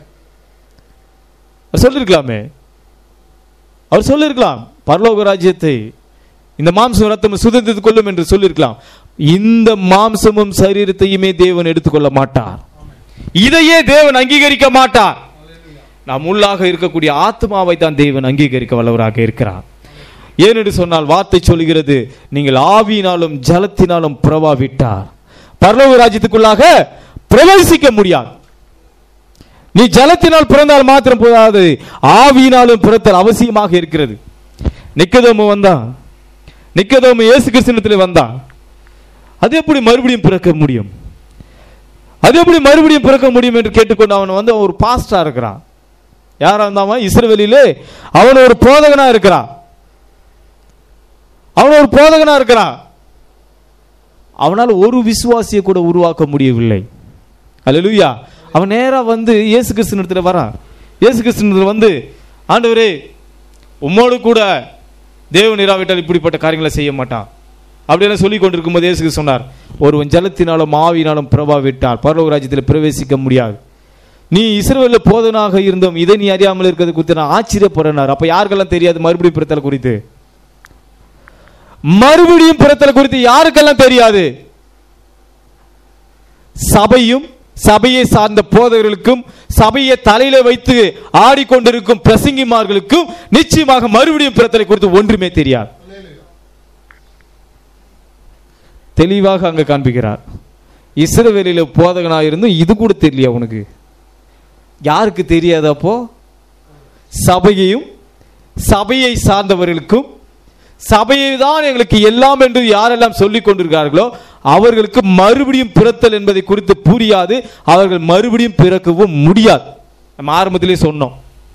அவர் சொல்லிருக்கலாமே அவர் சொல்லிருக்கலாம் பரலோக ராஜ்யத்தை இந்த மாம்சம் ரத்தமும் சுதந்திரத்துக் கொள்ளும் என்று சொல்லிருக்கலாம் இந்த மாம்சமும் சரீரத்தையுமே தேவன் எடுத்துக்கொள்ள மாட்டார் இதையே தேவன் அங்கீகரிக்க மாட்டார் நாம் உள்ளாக இருக்கக்கூடிய ஆத்மாவை தான் தேவன் அங்கீகரிக்க வல்லவராக இருக்கிறார் ஏனென்று சொன்னால் வார்த்தை சொல்கிறது நீங்கள் ஆவியினாலும் ஜலத்தினாலும் பிரவாவிட்டார் பரலோக ராஜ்யத்துக்குள்ளாக பிரவேசிக்க முடியாது நீ ஜலத்தினால் பிறந்தால் மாத்திரம் போதாது ஆவியினாலும் பிறத்தல் அவசியமாக இருக்கிறது நிக்கதோமு வந்தான் நிக்கதோமு இயேசு கிறிஸ்தனத்தில் வந்தான் அது எப்படி மறுபடியும் பிறக்க முடியும் அது எப்படி மறுபடியும் பிறக்க முடியும் என்று கேட்டுக்கொண்டு அவன் வந்து ஒரு பாஸ்டா இருக்கிறான் யாரா இருந்தாம இஸ்ரவேலிலே அவன் ஒரு போதகனா இருக்கிறான் அவன் ஒரு போதகனா இருக்கிறான் அவனால் ஒரு விசுவாசியை கூட உருவாக்க முடியவில்லை அல்லேலூயா அவன் நேரா வந்து இயேசு கிறிஸ்துவத்துல வரான் இயேசு கிறிஸ்துவத்துல வந்து ஆண்டவரே உம்மோடு கூட தேவன் இராவிட்டால் இப்படிப்பட்ட காரியங்களை செய்ய மாட்டான் அப்படின்னு சொல்லி கொண்டிருக்கும் போது இயேசு கிறிஸ்து சொன்னார் ஒருவன் ஜலத்தினாலும் ஆவியினாலும் பிரபாவிட்டால் பரலோக ராஜ்யத்தில் பிரவேசிக்க முடியாது நீ இஸ்ரவேலில் போதனாக இருந்தோம் இதை நீ அறியாமல் இருக்கிறது குறித்து நான் ஆச்சரியப்படுறேனார் அப்ப யாருக்கெல்லாம் தெரியாது மறுபடியும் பிறத்தல் குறித்து மறுபடியும் பிறத்தல் குறித்து யாருக்கெல்லாம் தெரியாது சபையும் சபையை சார்ந்த போதகர்களுக்கும் சபையை தலையில வைத்து ஆடிக்கொண்டிருக்கும் பிரசங்கிமார்களுக்கும் நிச்சயமாக மறுபடியும் பிறத்தலை குறித்து ஒன்றுமே தெரியாது தெளிவாக அங்க காண்பிக்கிறார் இஸ்ரவேலில போதகனா இருந்தும் இது கூட தெரியல அவனுக்கு யாருக்கு தெரியாது அப்போ சபையையும் சபையை சார்ந்தவர்களுக்கும் சபையை தான் எங்களுக்கு எல்லாம் என்று யாரெல்லாம் சொல்லிக் கொண்டிருக்கிறார்களோ அவர்களுக்கு மறுபடியும் பிறத்தல் என்பதை குறித்து புரியாது அவர்கள் மறுபடியும் பிறக்கவும் முடியாது நம்ம ஆரம்பத்திலே சொன்னோம்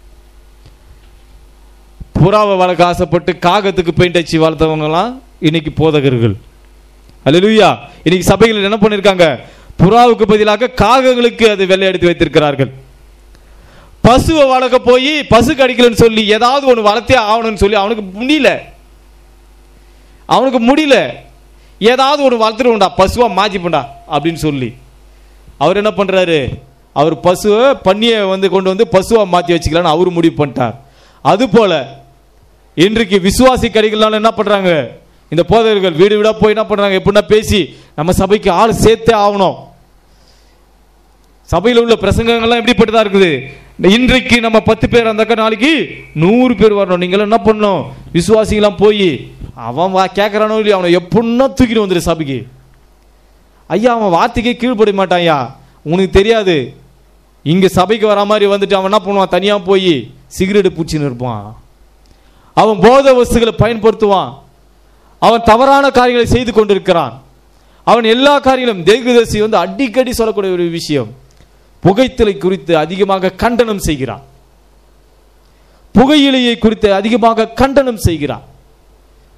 புறாவை வளர்க்க ஆசைப்பட்டு காகத்துக்கு பெயிண்ட் அடிச்சு வளர்த்தவங்கலாம் இன்னைக்கு போதகர்கள் அல்லேலூயா இன்னைக்கு சபைகள் என்ன பண்ணிருக்காங்க புறாவுக்கு பதிலாக காகங்களுக்கு அது வெள்ளையடித்து வைத்திருக்கிறார்கள் பசுவை வளர்க்க போய் பசு கடிக்கலன்னு சொல்லி ஏதாவது ஒன்று வளர்த்தே ஆகணும்னு சொல்லி அவனுக்கு முடியல அவனுக்கு முடியல ஏதாவது ஒரு வளர்த்துருவோம்டா பசுவா மாற்றிப்பண்டா அப்படின்னு சொல்லி அவர் என்ன பண்றாரு அவர் பசுவை பண்ணியை வந்து கொண்டு வந்து பசுவா மாற்றி வச்சுக்கலான்னு அவரு முடிவு பண்ணிட்டார் அது போல இன்றைக்கு விசுவாசி கடைகள்னால என்ன பண்றாங்க இந்த போதகர்கள் வீடு வீடா போய் என்ன பண்றாங்க எப்படின்னா பேசி நம்ம சபைக்கு ஆள் சேர்த்தே ஆகணும் சபையில் உள்ள பிரசங்கங்கள்லாம் எப்படிப்பட்டதா இருக்குது இன்றைக்கு நம்ம பத்து பேர் அந்த நாளைக்கு நூறு பேர் வரணும் நீங்களும் என்ன பண்ணணும் விசுவாசிகளாம் போய் அவன் வா கேட்கறானோ இல்லையா அவனை எப்படின்னா தூக்கிட்டு வந்துரு சபைக்கு ஐயா அவன் வார்த்தைக்கே கீழ்ப்பட மாட்டான் ஐயா உனக்கு தெரியாது இங்க சபைக்கு வர மாதிரி வந்துட்டு அவன் என்ன பண்ணுவான் தனியா போய் சிகரெட் பூச்சின்னு இருப்பான் அவன் போத வஸ்துகளை பயன்படுத்துவான் அவன் தவறான காரியங்களை செய்து கொண்டிருக்கிறான் அவன் எல்லா காரியங்களும் தேகுதசி வந்து அடிக்கடி சொல்லக்கூடிய ஒரு விஷயம் புகைத்தலை குறித்து அதிகமாக கண்டனம் செய்கிறான் புகையிலையை குறித்து அதிகமாக கண்டனம் செய்கிறான்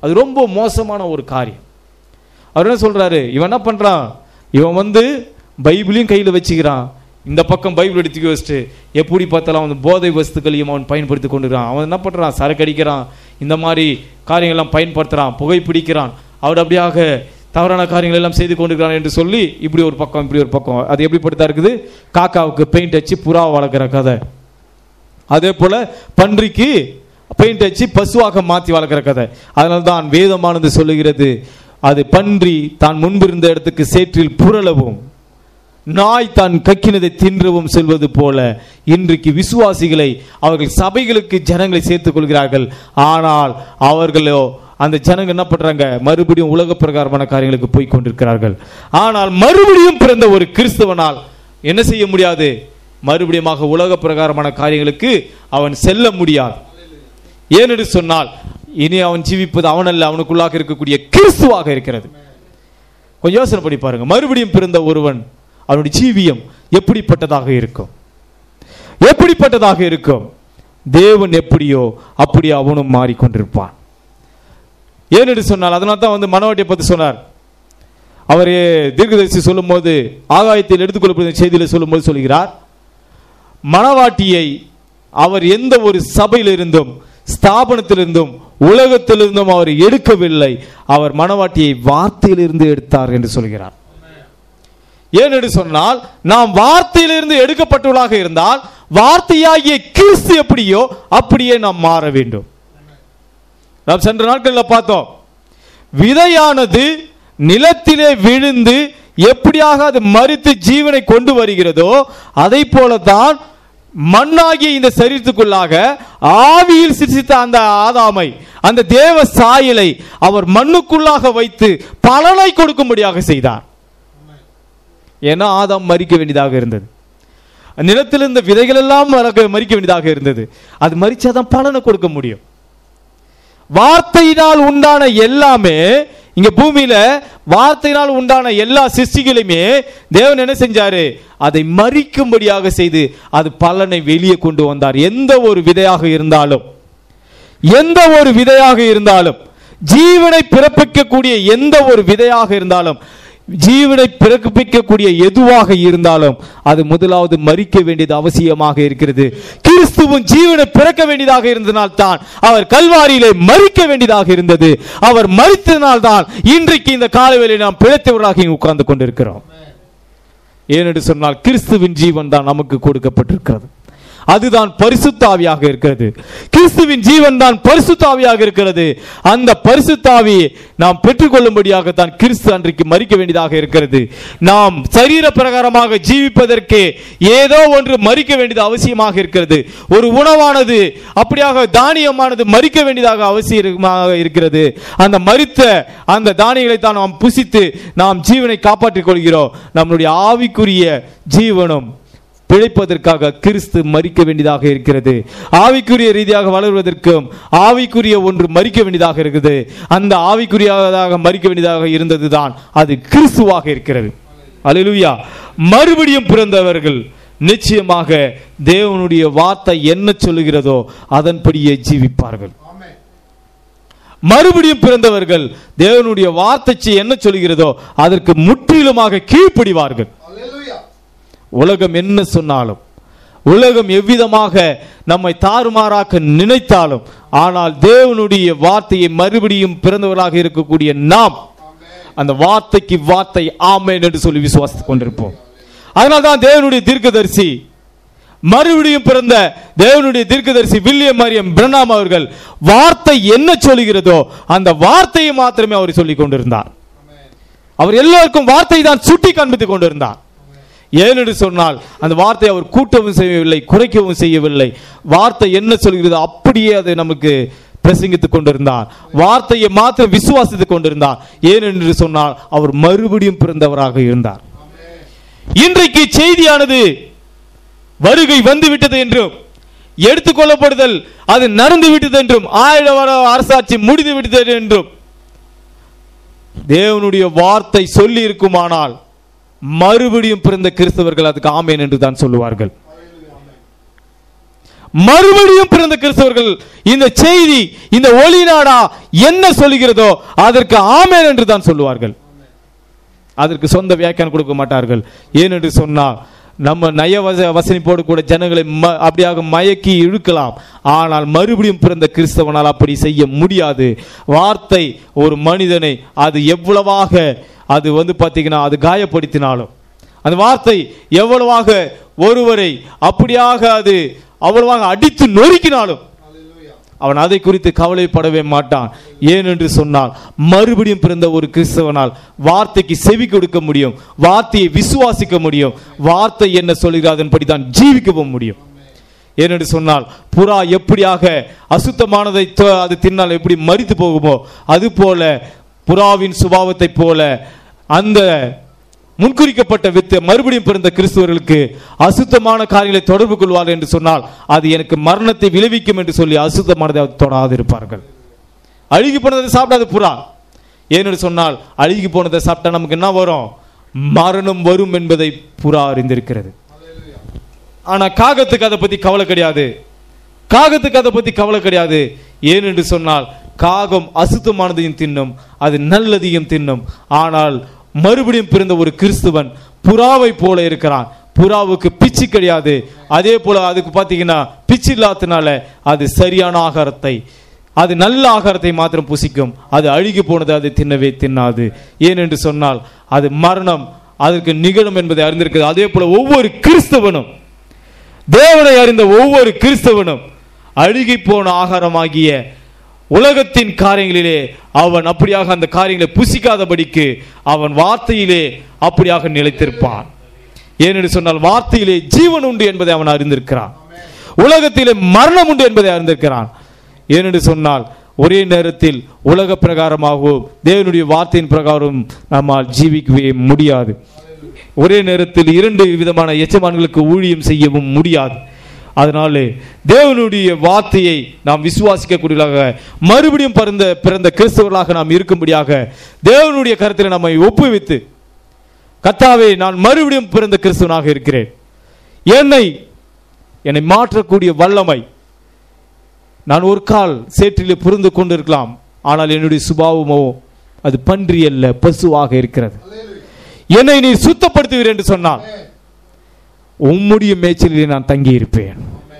அது ரொம்ப மோசமான ஒரு காரியம் அவர் என்ன சொல்றாரு இவன் என்ன பண்றான் இவன் வந்து பைபிளையும் கையில வச்சுக்கிறான் இந்த பக்கம் பைபிள் எடுத்து வச்சுட்டு எப்படி பார்த்தாலும் அவன் போதை வஸ்துக்களையும் அவன் பயன்படுத்தி கொண்டிருக்கான் அவன் என்ன பண்றான் சரக்கு அடிக்கிறான் இந்த மாதிரி காரியங்கள்லாம் பயன்படுத்துறான் புகைப்பிடிக்கிறான் அவர் அப்படியாக தவறான காரியங்கள் எல்லாம் செய்து கொண்டிருக்கிறான் என்று சொல்லி இப்படி ஒரு பக்கம் இப்படி ஒரு பக்கம் அது எப்படிப்பட்டதா இருக்குது காக்காவுக்கு பெயிண்ட் அடிச்சு புறா வளர்க்குற கதை அதே போல பன்றிக்கு பெயிண்ட் அடிச்சு பசுவாக மாற்றி வளர்க்குற கதை அதனால தான் வேதமானது சொல்லுகிறது அது பன்றி தான் முன்பிருந்த இடத்துக்கு சேற்றில் புரளவும் நாய் தான் கக்கினதை தின்றவும் செல்வது போல இன்றைக்கு விசுவாசிகளை அவர்கள் சபைகளுக்கு ஜனங்களை சேர்த்துக் கொள்கிறார்கள் ஆனால் அவர்களோ அந்த ஜனங்க என்ன பண்றாங்க மறுபடியும் உலக பிரகாரமான காரியங்களுக்கு போய் கொண்டிருக்கிறார்கள் ஆனால் மறுபடியும் பிறந்த ஒரு கிறிஸ்தவனால் என்ன செய்ய முடியாது மறுபடியுமாக உலக பிரகாரமான காரியங்களுக்கு அவன் செல்ல முடியாது ஏனென்று சொன்னால் இனி அவன் ஜீவிப்பது அவனல்ல அவனுக்குள்ளாக இருக்கக்கூடிய கிறிஸ்துவாக இருக்கிறது கொஞ்சம் யோசனை பண்ணி பாருங்க மறுபடியும் பிறந்த ஒருவன் அவனுடைய ஜீவியம் எப்படிப்பட்டதாக இருக்கும் எப்படிப்பட்டதாக இருக்கும் தேவன் எப்படியோ அப்படி அவனும் மாறிக்கொண்டிருப்பான் ஏனென்று சொன்னால் அதனால தான் வந்து மனவாட்டியை பற்றி சொன்னார் அவர் தீர்க்கதரிசி சொல்லும்போது ஆகாயத்தில் எடுத்துக்கொள்ளப்படுகிற செய்தியில் சொல்லும்போது சொல்கிறார் மணவாட்டியை அவர் எந்த ஒரு சபையிலிருந்தும் ஸ்தாபனத்திலிருந்தும் உலகத்திலிருந்தும் அவர் எடுக்கவில்லை அவர் மணவாட்டியை வார்த்தையிலிருந்து எடுத்தார் என்று சொல்கிறார் ஏனென்று சொன்னால் நாம் வார்த்தையிலிருந்து எடுக்கப்பட்டவர்களாக இருந்தால் வார்த்தையாகிய கிறிஸ்து எப்படியோ அப்படியே நாம் மாற வேண்டும் நாம் சென்ற நாட்களில் பார்த்தோம் விதையானது நிலத்திலே விழுந்து எப்படியாக அது மறித்து ஜீவனை கொண்டு வருகிறதோ அதை போலதான் மண்ணாகிய இந்த சரீரத்துக்குள்ளாக ஆவியில் சிரித்த அந்த ஆதாமை அந்த தேவ சாயலை அவர் மண்ணுக்குள்ளாக வைத்து பலனை கொடுக்கும்படியாக செய்தார் ஏன்னா ஆதாம் மறிக்க வேண்டியதாக இருந்தது நிலத்தில் இருந்த விதைகள் எல்லாம் மறக்க- மறிக்க வேண்டியதாக இருந்தது அது மறிச்சாதான் பலனை கொடுக்க முடியும் வார்த்தையினால் உண்டான எல்லாமே இங்க பூமியில வார்த்தையினால் உண்டான எல்லா சிருஷ்டிகளையுமே தேவன் என்ன செஞ்சாரு அதை மறிக்கும்படியாக செய்து அது பலனை வெளியே கொண்டு வந்தார் எந்த ஒரு விதையாக இருந்தாலும் எந்த ஒரு விதையாக இருந்தாலும் ஜீவனை பிறப்பிக்கக்கூடிய எந்த ஒரு விதையாக இருந்தாலும் ஜீவனை பிறப்பிக்கக்கூடிய எதுவாக இருந்தாலும் அது முதலாவது மறிக்க வேண்டியது அவசியமாக இருக்கிறது கிறிஸ்துவும் ஜீவனை பிறக்க வேண்டியதாக இருந்தனால் தான் அவர் கல்வாரியிலே மறிக்க வேண்டியதாக இருந்தது அவர் மறித்தனால் தான் இன்றைக்கு இந்த காலவேளை நாம் பிழைத்தவர்களாக இங்கு உட்கார்ந்து கொண்டிருக்கிறோம் ஏனென்று சொன்னால் கிறிஸ்துவின் ஜீவன் தான் நமக்கு கொடுக்கப்பட்டிருக்கிறது அதுதான் பரிசுத்தாவியாக இருக்கிறது கிறிஸ்துவின் ஜீவன் தான் பரிசுத்தாவியாக இருக்கிறது அந்த பரிசுத்தாவியை நாம் பெற்றுக்கொள்ளும்படியாக தான் கிறிஸ்து அன்றைக்கு மறிக்க வேண்டியதாக இருக்கிறது நாம் சரீர பிரகாரமாக ஜீவிப்பதற்கு ஏதோ ஒன்று மறிக்க வேண்டியது அவசியமாக இருக்கிறது ஒரு உணவானது அப்படியாக தானியமானது மறிக்க வேண்டியதாக அவசியமாக இருக்கிறது அந்த மறித்த அந்த தானியங்களை தான் நாம் புசித்து நாம் ஜீவனை காப்பாற்றிக் கொள்கிறோம் நம்முடைய ஆவிக்குரிய ஜீவனும் பிழைப்பதற்காக கிறிஸ்து மறிக்க வேண்டியதாக இருக்கிறது ஆவிக்குரிய ரீதியாக வளர்வதற்கும் ஆவிக்குரிய ஒன்று மறிக்க வேண்டியதாக இருக்குது அந்த ஆவிக்குரியதாக மறிக்க வேண்டியதாக இருந்ததுதான் அது கிறிஸ்துவாக இருக்கிறது அல்லேலூயா மறுபடியும் பிறந்தவர்கள் நிச்சயமாக தேவனுடைய வார்த்தை என்ன சொல்லுகிறதோ அதன்படியே ஜீவிப்பார்கள் மறுபடியும் பிறந்தவர்கள் தேவனுடைய வார்த்தை என்ன சொல்லுகிறதோ அதற்கு முற்றிலுமாக கீழ்ப்படிவார்கள் உலகம் என்ன சொன்னாலும் உலகம் எவ்விதமாக நம்மை தாறுமாறாக்க நினைத்தாலும் ஆனால் தேவனுடைய வார்த்தையை மறுபடியும் பிறந்தவர்களாக இருக்கக்கூடிய நாம் அந்த வார்த்தைக்கு வார்த்தை ஆமென் என்று சொல்லி விசுவாசித்துக் கொண்டிருப்போம் அதனால்தான் தேவனுடைய தீர்க்கதரிசி மறுபடியும் பிறந்த தேவனுடைய தீர்க்கதரிசி வில்லியம் மரியம் பிரணாம் அவர்கள் வார்த்தை என்ன சொல்லுகிறதோ அந்த வார்த்தையை மாத்திரமே அவர் சொல்லிக் கொண்டிருந்தார் அவர் எல்லோருக்கும் வார்த்தை தான் சுட்டி காண்பித்துக் கொண்டிருந்தார் ஏனென்று சொன்னால் அந்த வார்த்தை அவர் கூட்டவும் செய்யவில்லை குறைக்கவும் செய்யவில்லை வார்த்தை என்ன சொல்கிறது அப்படியே அது நமக்கு பிரசங்கித்துக் கொண்டிருந்தார் வார்த்தையை மாத்திரம் விசுவாசித்துக் கொண்டிருந்தார் ஏனென்று சொன்னால் அவர் மறுபடியும் பிறந்தவராக இருந்தார் இன்றைக்கு செய்தியானது வருகை வந்து விட்டது என்றும் எடுத்துக்கொள்ளப்படுதல் அது நடந்து விட்டது என்றும் ஆயிர வர அரசாட்சி முடிந்து விட்டது என்றும் தேவனுடைய வார்த்தை சொல்லி இருக்குமானால் மறுபடியும் பிறந்த கிறிஸ்தவர்கள் அதுக்கு ஆமேன் என்று தான் சொல்லுவார்கள் மறுபடியும் பிறந்த கிறிஸ்தவர்கள் இந்த செய்தி இந்த ஒளி நாடா என்ன சொல்லுகிறதோ அதற்கு ஆமென் என்று தான் சொல்லுவார்கள் அதற்கு சொந்த வியாக்கியானம் கொடுக்க மாட்டார்கள் ஏனென்று சொன்னால் நம்ம நய வச வசனிப்போடு கூட ஜனங்களை ம அப்படியாக மயக்கி இழுக்கலாம் ஆனால் மறுபடியும் பிறந்த கிறிஸ்தவனால் அப்படி செய்ய முடியாது வார்த்தை ஒரு மனிதனை அது எவ்வளவாக அது வந்து பார்த்தீங்கன்னா அது காயப்படுத்தினாலும் அந்த வார்த்தை எவ்வளவாக ஒருவரை அப்படியாக அது அவ்வளவாக அடித்து நொறுக்கினாலும் அவன் அதை குறித்து கவலைப்படவே மாட்டான் ஏனென்று சொன்னால் மறுபடியும் பிறந்த ஒரு கிறிஸ்தவனால் வார்த்தைக்கு செவி கொடுக்க முடியும் வார்த்தையை விசுவாசிக்க முடியும் வார்த்தை என்ன சொல்கிறாதன்படி தான் ஜீவிக்கவும் முடியும் ஏனென்று சொன்னால் புறா எப்படியாக அசுத்தமானதை த- அது தின்னால் எப்படி மரித்து போகுமோ அதுபோல புறாவின் சுபாவத்தை போல அந்த முன்குறிக்கப்பட்ட வித்து மறுபடியும் பிறந்த கிறிஸ்துவர்களுக்கு அசுத்தமான காரியங்களை தொடர்பு கொள்வார் என்று சொன்னால் அது எனக்கு மரணத்தை விளைவிக்கும் என்று சொல்லி அசுத்தமானதை தொடாது இருப்பார்கள் அழுகி போனதை சாப்பிடாத புறா ஏன்னு சொன்னால் அழுகி போனதை சாப்பிட்டா நமக்கு என்ன வரும் மரணம் வரும் என்பதை புறா அறிந்திருக்கிறது ஆனா காகத்துக்கு அதை பத்தி கவலை கிடையாது காகத்துக்கு அதை பத்தி கவலை கிடையாது ஏனென்று சொன்னால் காகம் அசுத்தமானதையும் தின்னும் அது நல்லதையும் தின்னும் ஆனால் மறுபடியும் பிறந்த ஒரு கிறிஸ்துவன் புறாவை போல இருக்கிறான் புறாவுக்கு பிச்சு கிடையாது அதே போல அதுக்கு பார்த்தீங்கன்னா பிச்சு இல்லாதனால அது சரியான ஆகாரத்தை அது நல்ல ஆகாரத்தை மாத்திரம் புசிக்கும் அது அழுகி போனது அது தின்னவே தின்னாது ஏனென்று சொன்னால் அது மரணம் அதற்கு நிகழும் என்பதை அறிந்திருக்கிறது அதே போல ஒவ்வொரு கிறிஸ்தவனும் தேவனை அறிந்த ஒவ்வொரு கிறிஸ்தவனும் அழுகி போன ஆகாரமாகிய உலகத்தின் காரியங்களிலே அவன் அப்படியாக அந்த காரியங்களை புசிக்காதபடிக்கு அவன் வார்த்தையிலே அப்படியாக நிலைத்திருப்பான் ஏனென்று சொன்னால் வார்த்தையிலே ஜீவன் உண்டு என்பதை அவன் அறிந்திருக்கிறான் உலகத்திலே மரணம் உண்டு என்பதை அறிந்திருக்கிறான் ஏனென்று சொன்னால் ஒரே நேரத்தில் உலக பிரகாரமாகவும் தேவனுடைய வார்த்தையின் பிரகாரம் நம்மால் ஜீவிக்கவே முடியாது ஒரே நேரத்தில் இரண்டு விதமான எச்சமான்களுக்கு ஊழியம் செய்யவும் முடியாது அதனாலே தேவனுடைய வார்த்தையை நாம் விசுவாசிக்கக்கூடியதாக மறுபடியும் பிறந்த பிறந்த கிறிஸ்தவர்களாக நாம் இருக்கும்படியாக தேவனுடைய கருத்தில் நம்மை ஒப்புவித்து கத்தாவே நான் மறுபடியும் பிறந்த கிறிஸ்தவனாக இருக்கிறேன் என்னை என்னை மாற்றக்கூடிய வல்லமை நான் ஒரு கால் சேற்றிலே புரிந்து கொண்டிருக்கலாம் ஆனால் என்னுடைய சுபாவமோ அது பன்றி அல்ல பசுவாக இருக்கிறது என்னை நீ சுத்தப்படுத்துவீர் என்று சொன்னால் உம்முடைய மேய்ச்சலிலே நான் தங்கி இருப்பேன்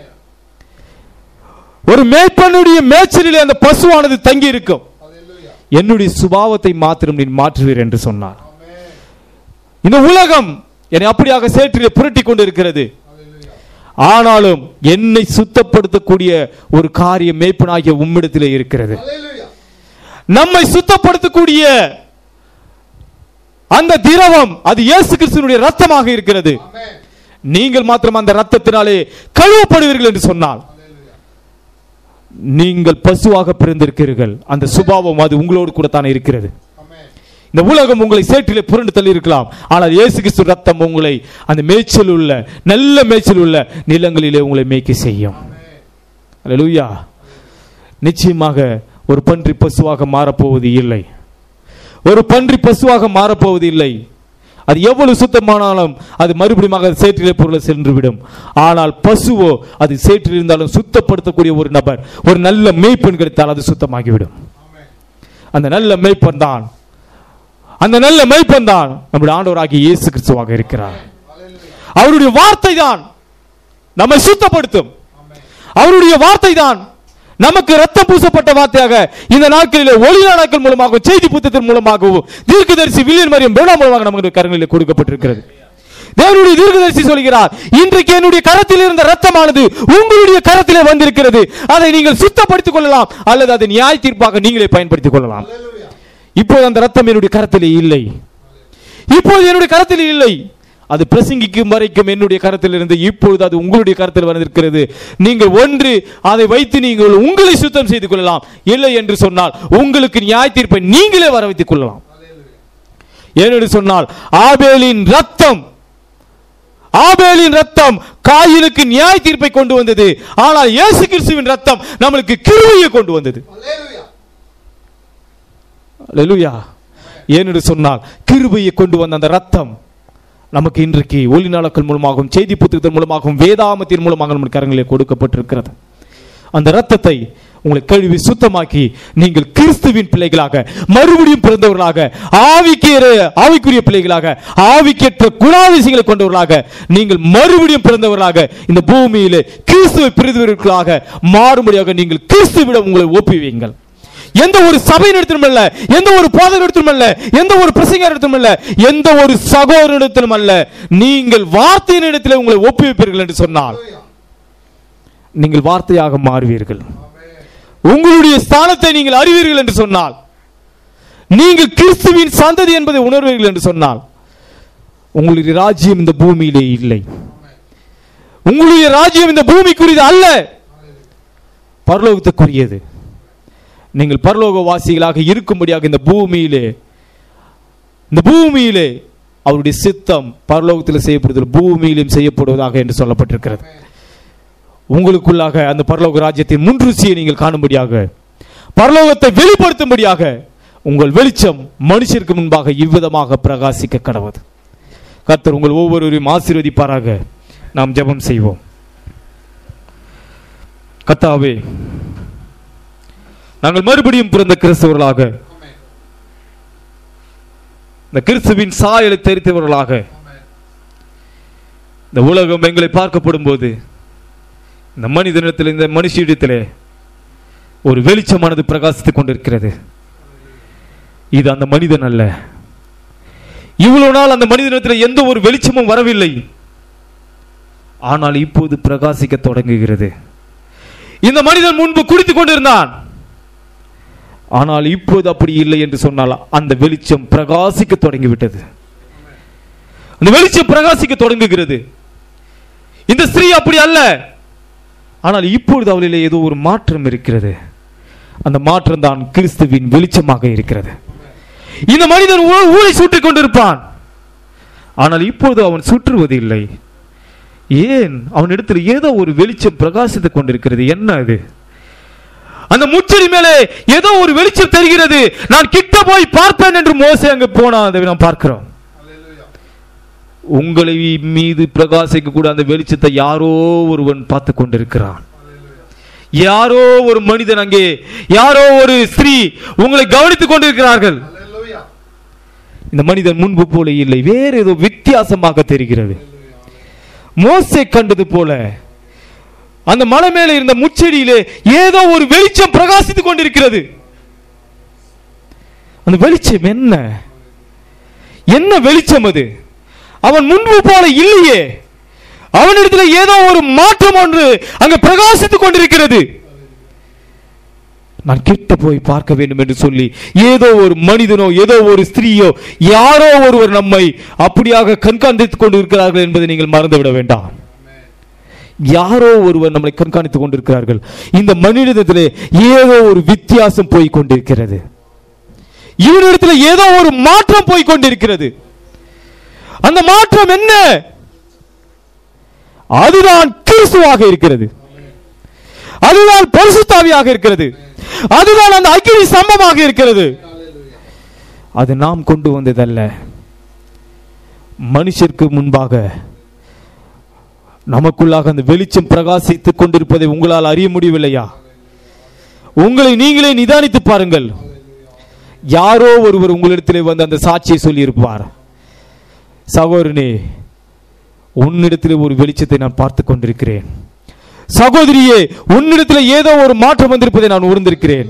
ஒரு மேய்ப்பனுடைய மேய்ச்சலிலே அந்த பசுவானது தங்கி இருக்கும் என்னுடைய சுபாவத்தை மாத்திரம் நீ மாற்றுவீர் என்று சொன்னார் இந்த உலகம் என்னை அப்படியாக சேற்றிலே புரட்டி கொண்டு இருக்கிறது ஆனாலும் என்னை சுத்தப்படுத்தக்கூடிய ஒரு காரியம் மேய்ப்பனாகிய உம்மிடத்திலே இருக்கிறது நம்மை சுத்தப்படுத்தக்கூடிய அந்த திரவம் அது இயேசு கிறிஸ்துவினுடைய ரத்தமாக இருக்கிறது நீங்கள் மாத்திரம் அந்த ரத்தத்தினாலே கழுவப்படுவீர்கள் என்று சொன்னால் நீங்கள் பசுவாக பிறந்திருக்கிறீர்கள் அந்த சுபாவம் அது உங்களோடு கூட தானே இருக்கிறது இந்த உலகம் உங்களை சேற்றிலே புரண்டு தள்ளி இருக்கலாம் ஆனால் இயேசு கிறிஸ்து ரத்தம் உங்களை அந்த மேய்ச்சல் உள்ள நல்ல மேய்ச்சல் உள்ள நிலங்களிலே உங்களை மேய்க்க செய்யும் அல்லேலூயா நிச்சயமாக ஒரு பன்றி பசுவாக மாறப்போவது இல்லை ஒரு பன்றி பசுவாக மாறப்போவது இல்லை அது எவ்வளவு சுத்தமானாலும் அது மறுபடியும் அது சேற்றிலே பொருளை சென்றுவிடும் ஆனால் பசுவோ அது சேற்றில் இருந்தாலும் சுத்தப்படுத்தக்கூடிய ஒரு நபர் ஒரு நல்ல மேய்ப்பன் கிடைத்தால் அது சுத்தமாகிவிடும் அந்த நல்ல மேய்ப்பன் தான் அந்த நல்ல மேய்ப்பன் தான் நம்முடைய ஆண்டவராகிய இயேசு கிறிஸ்துவாக இருக்கிறார் அவருடைய வார்த்தை தான் நம்மை சுத்தப்படுத்தும் அவருடைய வார்த்தை தான் நமக்கு ரத்தம் பூசப்பட்ட வார்த்தையாக இந்த நாட்களிலே ஒளி நாட்கள் மூலமாகவும் செய்தி புத்தகத்தின் மூலமாகவும் தீர்க்கதரிசி வில்லியன் மரியம் பேனா மூலமாக நமக்கு கரங்களில் கொடுக்கப்பட்டிருக்கிறது தேவனுடைய தீர்க்கதரிசி சொல்கிறார் இன்றைக்கு என்னுடைய கரத்தில் இருந்த ரத்தமானது உங்களுடைய கரத்திலே வந்திருக்கிறது அதை நீங்கள் சுத்தப்படுத்திக் கொள்ளலாம் அல்லது அதை நியாய தீர்ப்பாக நீங்களே பயன்படுத்திக் கொள்ளலாம் இப்போது அந்த ரத்தம் என்னுடைய கரத்திலே இல்லை இப்போது என்னுடைய கரத்தில் இல்லை அது பிரசங்கிக்கும் வரைக்கும் என்னுடைய கரத்தில் இருந்து இப்பொழுது அது உங்களுடைய கரத்தில் வந்திருக்கிறது நீங்கள் ஒன்று அதை வைத்து நீங்கள் உங்களை சுத்தம் செய்து கொள்ளலாம் இல்லை என்று சொன்னால் உங்களுக்கு நியாய தீர்ப்பை நீங்களே வர வைத்துக் கொள்ளலாம் ஏனென்று சொன்னால் ஆபேலின் ரத்தம் ஆபேலின் ரத்தம் காயினுக்கு நியாய தீர்ப்பை கொண்டு வந்தது ஆனால் இயேசு கிறிஸ்துவின் ரத்தம் நம்மளுக்கு கிருபையை கொண்டு வந்தது அல்லேலூயா ஏனென்று சொன்னால் கிருபையை கொண்டு வந்த அந்த ரத்தம் நமக்கு இன்றைக்கு ஒளி நாளக்கள் மூலமாகவும் செய்தி புத்தகத்தின் மூலமாகவும் வேதாமத்தின் மூலமாக நம்ம கரங்களிலே கொடுக்கப்பட்டிருக்கிறது அந்த ரத்தத்தை உங்களை கழுவி சுத்தமாக்கி நீங்கள் கிறிஸ்துவின் பிள்ளைகளாக மறுபடியும் பிறந்தவர்களாக ஆவிக்கேற ஆவிக்குரிய பிள்ளைகளாக ஆவிக்கேற்ற குணாதிசயங்களை கொண்டவர்களாக நீங்கள் மறுபடியும் பிறந்தவர்களாக இந்த பூமியிலே கிறிஸ்துவை பிரிந்தவர்களாக மாறும்படியாக நீங்கள் கிறிஸ்துவிடம் உங்களை ஒப்புவீங்கள் எந்த ஒரு சபை நடத்திலும் அல்ல எந்த ஒரு போதை நடத்திலும் அல்ல எந்த ஒரு பிரசங்க நடத்திலும் அல்ல எந்த ஒரு சகோதரனிடத்திலும் அல்ல நீங்கள் வார்த்தையின் இடத்தில் உங்களை ஒப்புவிப்பீர்கள் என்று சொன்னால் நீங்கள் வார்த்தையாக மாறுவீர்கள் உங்களுடைய ஸ்தானத்தை நீங்கள் அறிவீர்கள் என்று சொன்னால் நீங்கள் கிறிஸ்துவின் சந்ததி என்பதை உணர்வீர்கள் என்று சொன்னால் உங்களுடைய ராஜ்யம் இந்த பூமியிலே இல்லை உங்களுடைய ராஜ்யம் இந்த பூமிக்குரியது அல்ல பரலோகத்துக்குரியது நீங்கள் பரலோக வாசிகளாக இருக்கும்படியாக இந்த பூமியிலே இந்த பூமியிலே அவருடைய சித்தம் பரலோகத்தில் செய்யப்படுதல் பூமியிலும் செய்யப்படுவதாக என்று சொல்லப்பட்டிருக்கிறது உங்களுக்குள்ளாக அந்த பரலோக ராஜ்யத்தின் முன்ருசியை நீங்கள் காணும்படியாக பரலோகத்தை வெளிப்படுத்தும்படியாக உங்கள் வெளிச்சம் மனுஷருக்கு முன்பாக இவ்விதமாக பிரகாசிக்க கடவுது கர்த்தர் உங்கள் ஒவ்வொருவரையும் ஆசீர்வதிப்பாராக நாம் ஜெபம் செய்வோம் கத்தாவே நாங்கள் மறுபடியும் பிறந்த கிறிஸ்தவர்களாக இந்த கிறிஸ்துவின் சாயலை தெரித்தவர்களாக இந்த உலகம் எங்களை பார்க்கப்படும் போது இந்த மனிதனிடத்தில் இந்த மனுஷியிடத்திலே ஒரு வெளிச்சமானது பிரகாசித்துக் கொண்டிருக்கிறது இது அந்த மனிதன் அல்ல இவ்வளவு நாள் அந்த மனிதனிடத்தில் எந்த ஒரு வெளிச்சமும் வரவில்லை ஆனால் இப்போது பிரகாசிக்க தொடங்குகிறது இந்த மனிதன் முன்பு குடித்துக் கொண்டிருந்தான் ஆனால் இப்போது அப்படி இல்லை என்று சொன்னால் அந்த வெளிச்சம் பிரகாசிக்க தொடங்கிவிட்டது அந்த வெளிச்சம் பிரகாசிக்க தொடங்குகிறது இந்த ஸ்திரீ அப்படி அல்ல ஆனால் இப்பொழுது அவளிலே ஏதோ ஒரு மாற்றம் இருக்கிறது அந்த மாற்றம் தான் கிறிஸ்துவின் வெளிச்சமாக இருக்கிறது இந்த மனிதன் ஊ- ஊரை சுற்றிக் கொண்டிருப்பான் ஆனால் இப்பொழுது அவன் சுற்றுவது இல்லை ஏன் அவனிடத்தில் ஏதோ ஒரு வெளிச்சம் பிரகாசித்துக் கொண்டிருக்கிறது என்ன அது அந்த முச்சடி மேலே ஏதோ ஒரு வெளிச்சம் தெரிகிறது நான் கிட்ட போய் பார்ப்பேன் என்று மோசே அங்கு போனா அதை நாம் பார்க்கிறோம் உங்களை மீது பிரகாசிக்க கூட அந்த வெளிச்சத்தை யாரோ ஒருவன் பார்த்து கொண்டிருக்கிறான் யாரோ ஒரு மனிதன் அங்கே யாரோ ஒரு ஸ்திரீ உங்களை கவனித்துக் கொண்டிருக்கிறார்கள் இந்த மனிதன் முன்பு போல இல்லை வேறு ஏதோ வித்தியாசமாக தெரிகிறது மோசே கண்டது போல அந்த மலை மேலே இருந்த முச்செடியிலே ஏதோ ஒரு வெளிச்சம் பிரகாசித்துக் கொண்டிருக்கிறது அந்த வெளிச்சம் என்ன என்ன வெளிச்சம் அது அவன் முன்பு போல இல்லையே அவனிடத்தில் ஏதோ ஒரு மாற்றம் ஒன்று அங்க பிரகாசித்துக் கொண்டிருக்கிறது நான் கிட்ட போய் பார்க்க வேண்டும் என்று சொல்லி ஏதோ ஒரு மனிதனோ ஏதோ ஒரு ஸ்திரீயோ யாரோ ஒருவர் நம்மை அப்படியாக கண்காணித்துக் கொண்டிருக்கிறார்கள் என்பதை நீங்கள் மறந்துவிட வேண்டாம் யாரோ ஒருவர் நம்மளை கண்காணித்துக் கொண்டிருக்கிறார்கள் இந்த மனிதத்திலே ஏதோ ஒரு வித்தியாசம் போய் கொண்டிருக்கிறது இவனிடத்தில் ஏதோ ஒரு மாற்றம் போய் கொண்டிருக்கிறது அந்த மாற்றம் என்ன அதுதான் கிறிஸ்துவாக இருக்கிறது அதுதான் பரிசுத்தாவியாக இருக்கிறது அதுதான் அந்த அக்கினி சம்பமாக இருக்கிறது அது நாம் கொண்டு வந்ததல்ல மனுஷருக்கு முன்பாக நமக்குள்ளாக அந்த வெளிச்சம் பிரகாசித்துக் கொண்டிருப்பதை உங்களால் அறிய முடியவில்லையா உங்களை நீங்களே நிதானித்து பாருங்கள் யாரோ ஒருவர் உங்களிடத்திலே வந்து அந்த சாட்சியை சொல்லியிருப்பார் சகோதரனே உன்னிடத்திலே ஒரு வெளிச்சத்தை நான் பார்த்து கொண்டிருக்கிறேன் சகோதரியே உன்னிடத்தில் ஏதோ ஒரு மாற்றம் வந்திருப்பதை நான் உணர்ந்திருக்கிறேன்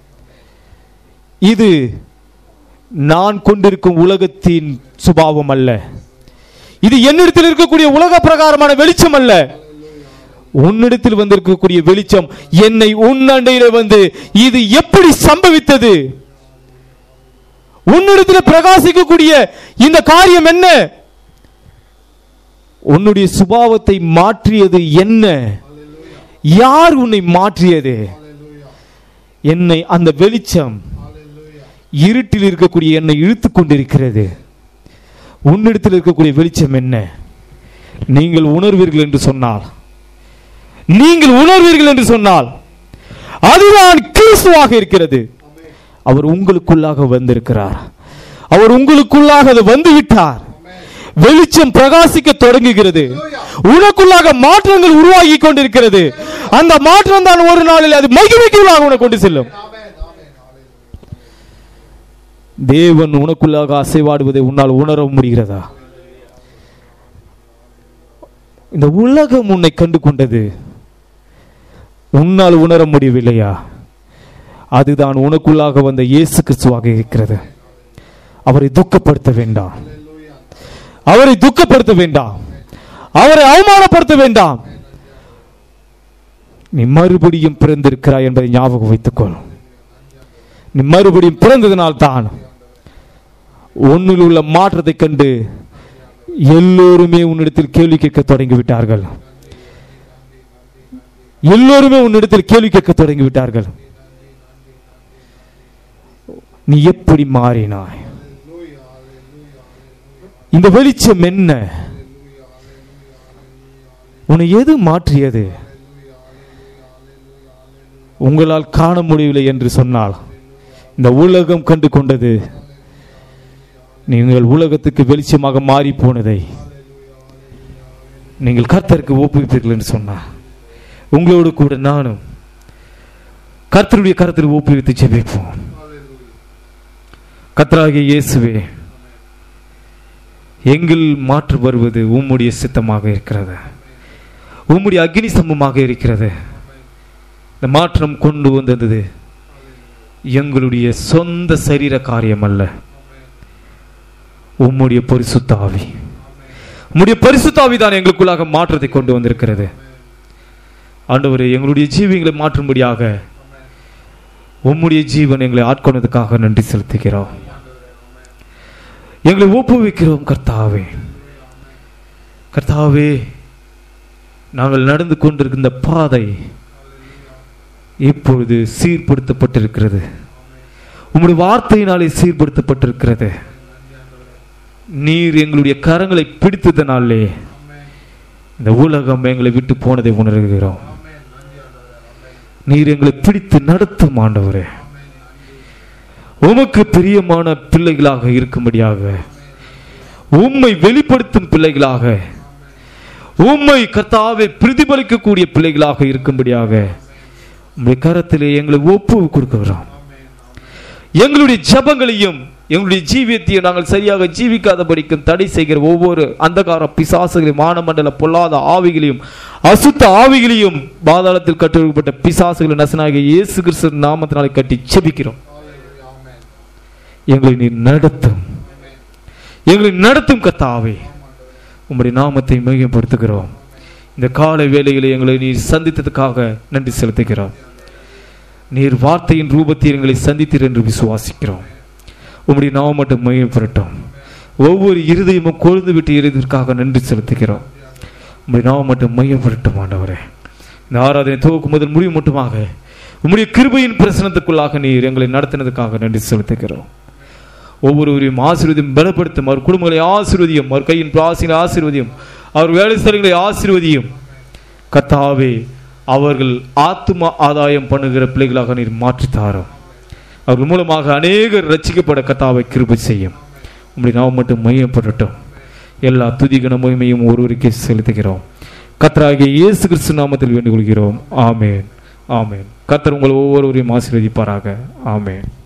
இது நான் கொண்டிருக்கும் உலகத்தின் சுபாவம் அல்ல இது என்னிடத்தில் இருக்கக்கூடிய உலக பிரகாரமான வெளிச்சம் அல்ல உன்னிடத்தில் வந்திருக்கக்கூடிய வெளிச்சம் என்னை உன்னண்டையில வந்து இது எப்படி சம்பவித்தது உன்னிடத்தில் பிரகாசிக்கக்கூடிய இந்த காரியம் என்ன உன்னுடைய சுபாவத்தை மாற்றியது என்ன யார் உன்னை மாற்றியது என்னை அந்த வெளிச்சம் இருட்டில் இருக்கக்கூடிய என்னை இழுத்து கொண்டிருக்கிறது உன்னிடத்தில் இருக்கக்கூடிய வெளிச்சம் என்ன நீங்கள் உணர்வீர்கள் என்று சொன்னால் நீங்கள் உணர்வீர்கள் என்று சொன்னால் அதுதான் கிறிஸ்துவாக இருக்கிறது அவர் உங்களுக்குள்ளாக வந்திருக்கிறார் அவர் உங்களுக்குள்ளாக அது வந்து விட்டார் வெளிச்சம் பிரகாசிக்க தொடங்குகிறது உனக்குள்ளாக மாற்றங்கள் உருவாகி கொண்டிருக்கிறது அந்த மாற்றம் தான் ஒரு நாளில் அது மகிமைக்குள்ளாக உனக்கு கொண்டு செல்லும் தேவன் உனக்குள்ளாக அசைவாடுவதை உன்னால் உணர முடிகிறதா இந்த உலகம் உன்னை கண்டு கொண்டது உன்னால் உணர முடியவில்லையா அதுதான் உனக்குள்ளாக வந்த இயேசு கிறிஸ்துவாக இருக்கிறது அவரை துக்கப்படுத்த வேண்டாம் அவரை துக்கப்படுத்த வேண்டாம் அவரை அவமானப்படுத்த வேண்டாம் நீ மறுபடியும் பிறந்திருக்கிறாய் என்பதை ஞாபகம் வைத்துக்கொள் நீ மறுபடியும் பிறந்ததனால் தான் உன்னில் உள்ள மாற்றத்தை கண்டு எல்லோருமே உன்னிடத்தில் கேள்வி கேட்க தொடங்கி விட்டார்கள் எல்லோருமே உன்னிடத்தில் கேள்வி கேட்க தொடங்கி விட்டார்கள் நீ எப்படி மாறினாய் இந்த வெளிச்சம் என்ன உன்னை எது மாற்றியது உங்களால் காண முடியவில்லை என்று சொன்னால் இந்த உலகம் கண்டு கொண்டது நீங்கள் உலகத்துக்கு வெளிச்சமாக மாறி போனதை நீங்கள் கர்த்தருக்கு ஒப்புவிப்பீர்கள் என்று சொன்னார் உங்களோடு கூட நானும் கர்த்தருடைய கருத்தில் ஒப்புவித்து ஜெபிப்போம் கர்த்தராகிய இயேசுவே எங்கள் மாற்று வருவது உம்முடைய சித்தமாக இருக்கிறது உம்முடைய அக்னி சமமாக இருக்கிறது இந்த மாற்றம் கொண்டு வந்தது எங்களுடைய சொந்த சரீர காரியம் அல்ல உம்முடைய பரிசுத்தாவி உம்முடைய பரிசுத்தாவி தான் எங்களுக்குள்ளாக மாற்றத்தை கொண்டு வந்திருக்கிறது ஆண்டவரே எங்களுடைய ஜீவியங்களை மாற்றும்படியாக உம்முடைய ஜீவன் எங்களை ஆட்கொண்டதுக்காக நன்றி செலுத்துகிறோம் எங்களை ஒப்புவிக்கிறோம் கர்த்தாவே கர்த்தாவே நாங்கள் நடந்து கொண்டிருக்கின்ற பாதை இப்பொழுது சீர்படுத்தப்பட்டிருக்கிறது உம்முடைய வார்த்தையினாலே சீர்படுத்தப்பட்டிருக்கிறது நீர் எங்களுடைய கரங்களை பிடித்ததனாலே இந்த உலகம் எங்களை விட்டு போனதை உணர்கிறோம் நீர் எங்களை பிடித்து நடத்தும் ஆண்டவரே உமக்கு பிரியமான பிள்ளைகளாக இருக்கும்படியாக உம்மை வெளிப்படுத்தும் பிள்ளைகளாக உம்மை கர்த்தாவை பிரதிபலிக்கக்கூடிய பிள்ளைகளாக இருக்கும்படியாக உம்முடைய கரத்திலே எங்களை ஒப்பு கொடுக்கிறோம் எங்களுடைய ஜபங்களையும் எங்களுடைய ஜீவியத்தையும் நாங்கள் சரியாக ஜீவிக்காதபடிக்கும் தடை செய்கிற ஒவ்வொரு அந்தகார பிசாசுகளையும் வானமண்டல பொல்லாத ஆவிகளையும் அசுத்த ஆவிகளையும் பாதாளத்தில் கட்டுப்பட்ட பிசாசுகளை நசனாகிய இயேசு கிறிஸ்து நாமத்தினாலே கட்டி செபிக்கிறோம் எங்களை நீர் நடத்தும் எங்களை நடத்தும் கத்தாவே உம்முடைய நாமத்தை மையப்படுத்துகிறோம் இந்த காலை வேளையிலே எங்களை நீர் சந்தித்ததுக்காக நன்றி செலுத்துகிறோம் நீர் வார்த்தையின் ரூபத்தில் எங்களை சந்தித்தீர் என்று விசுவாசிக்கிறோம் உம்முடைய நாமம் மட்டும் மையப்படட்டும் ஒவ்வொரு இருதயமும் கொழுந்து விட்டு இருதற்காக நன்றி செலுத்துகிறோம் உம்முடைய நாமம் மட்டும் மையப்படட்டும் ஆண்டவரே இந்த ஆராதனை துவக்கும் முதல் முடிவு மட்டுமாக உம்முடைய கிருபையின் பிரசனத்துக்குள்ளாக நீர் எங்களை நடத்தினதுக்காக நன்றி செலுத்துகிறோம் ஒவ்வொருவரையும் ஆசீர்வதியும் பலப்படுத்தும் அவர் குடும்பங்களை ஆசீர்வதியும் அவர் கையின் பிராசினை ஆசீர்வதியும் அவர் வேலை ஸ்தலங்களை ஆசீர்வதியும் கத்தாவே அவர்கள் ஆத்தும ஆதாயம் பண்ணுகிற பிள்ளைகளாக நீர் மாற்றித்தாரும் அவர்கள் மூலமாக அநேகர் ரட்சிக்கப்பட கத்தாவை கிருபை செய்யும் உங்களுடைய நாமம் மட்டும் மையப்படட்டும் எல்லா துதிகன மகிமையும் ஒருவருக்கே செலுத்துகிறோம் கத்தராகிய இயேசு கிறிஸ்து நாமத்தில் வேண்டிக் கொள்கிறோம் ஆமேன் ஆமேன் கத்தர் உங்கள் ஒவ்வொருவரையும் ஆசீர்வதிப்பாராக ஆமேன்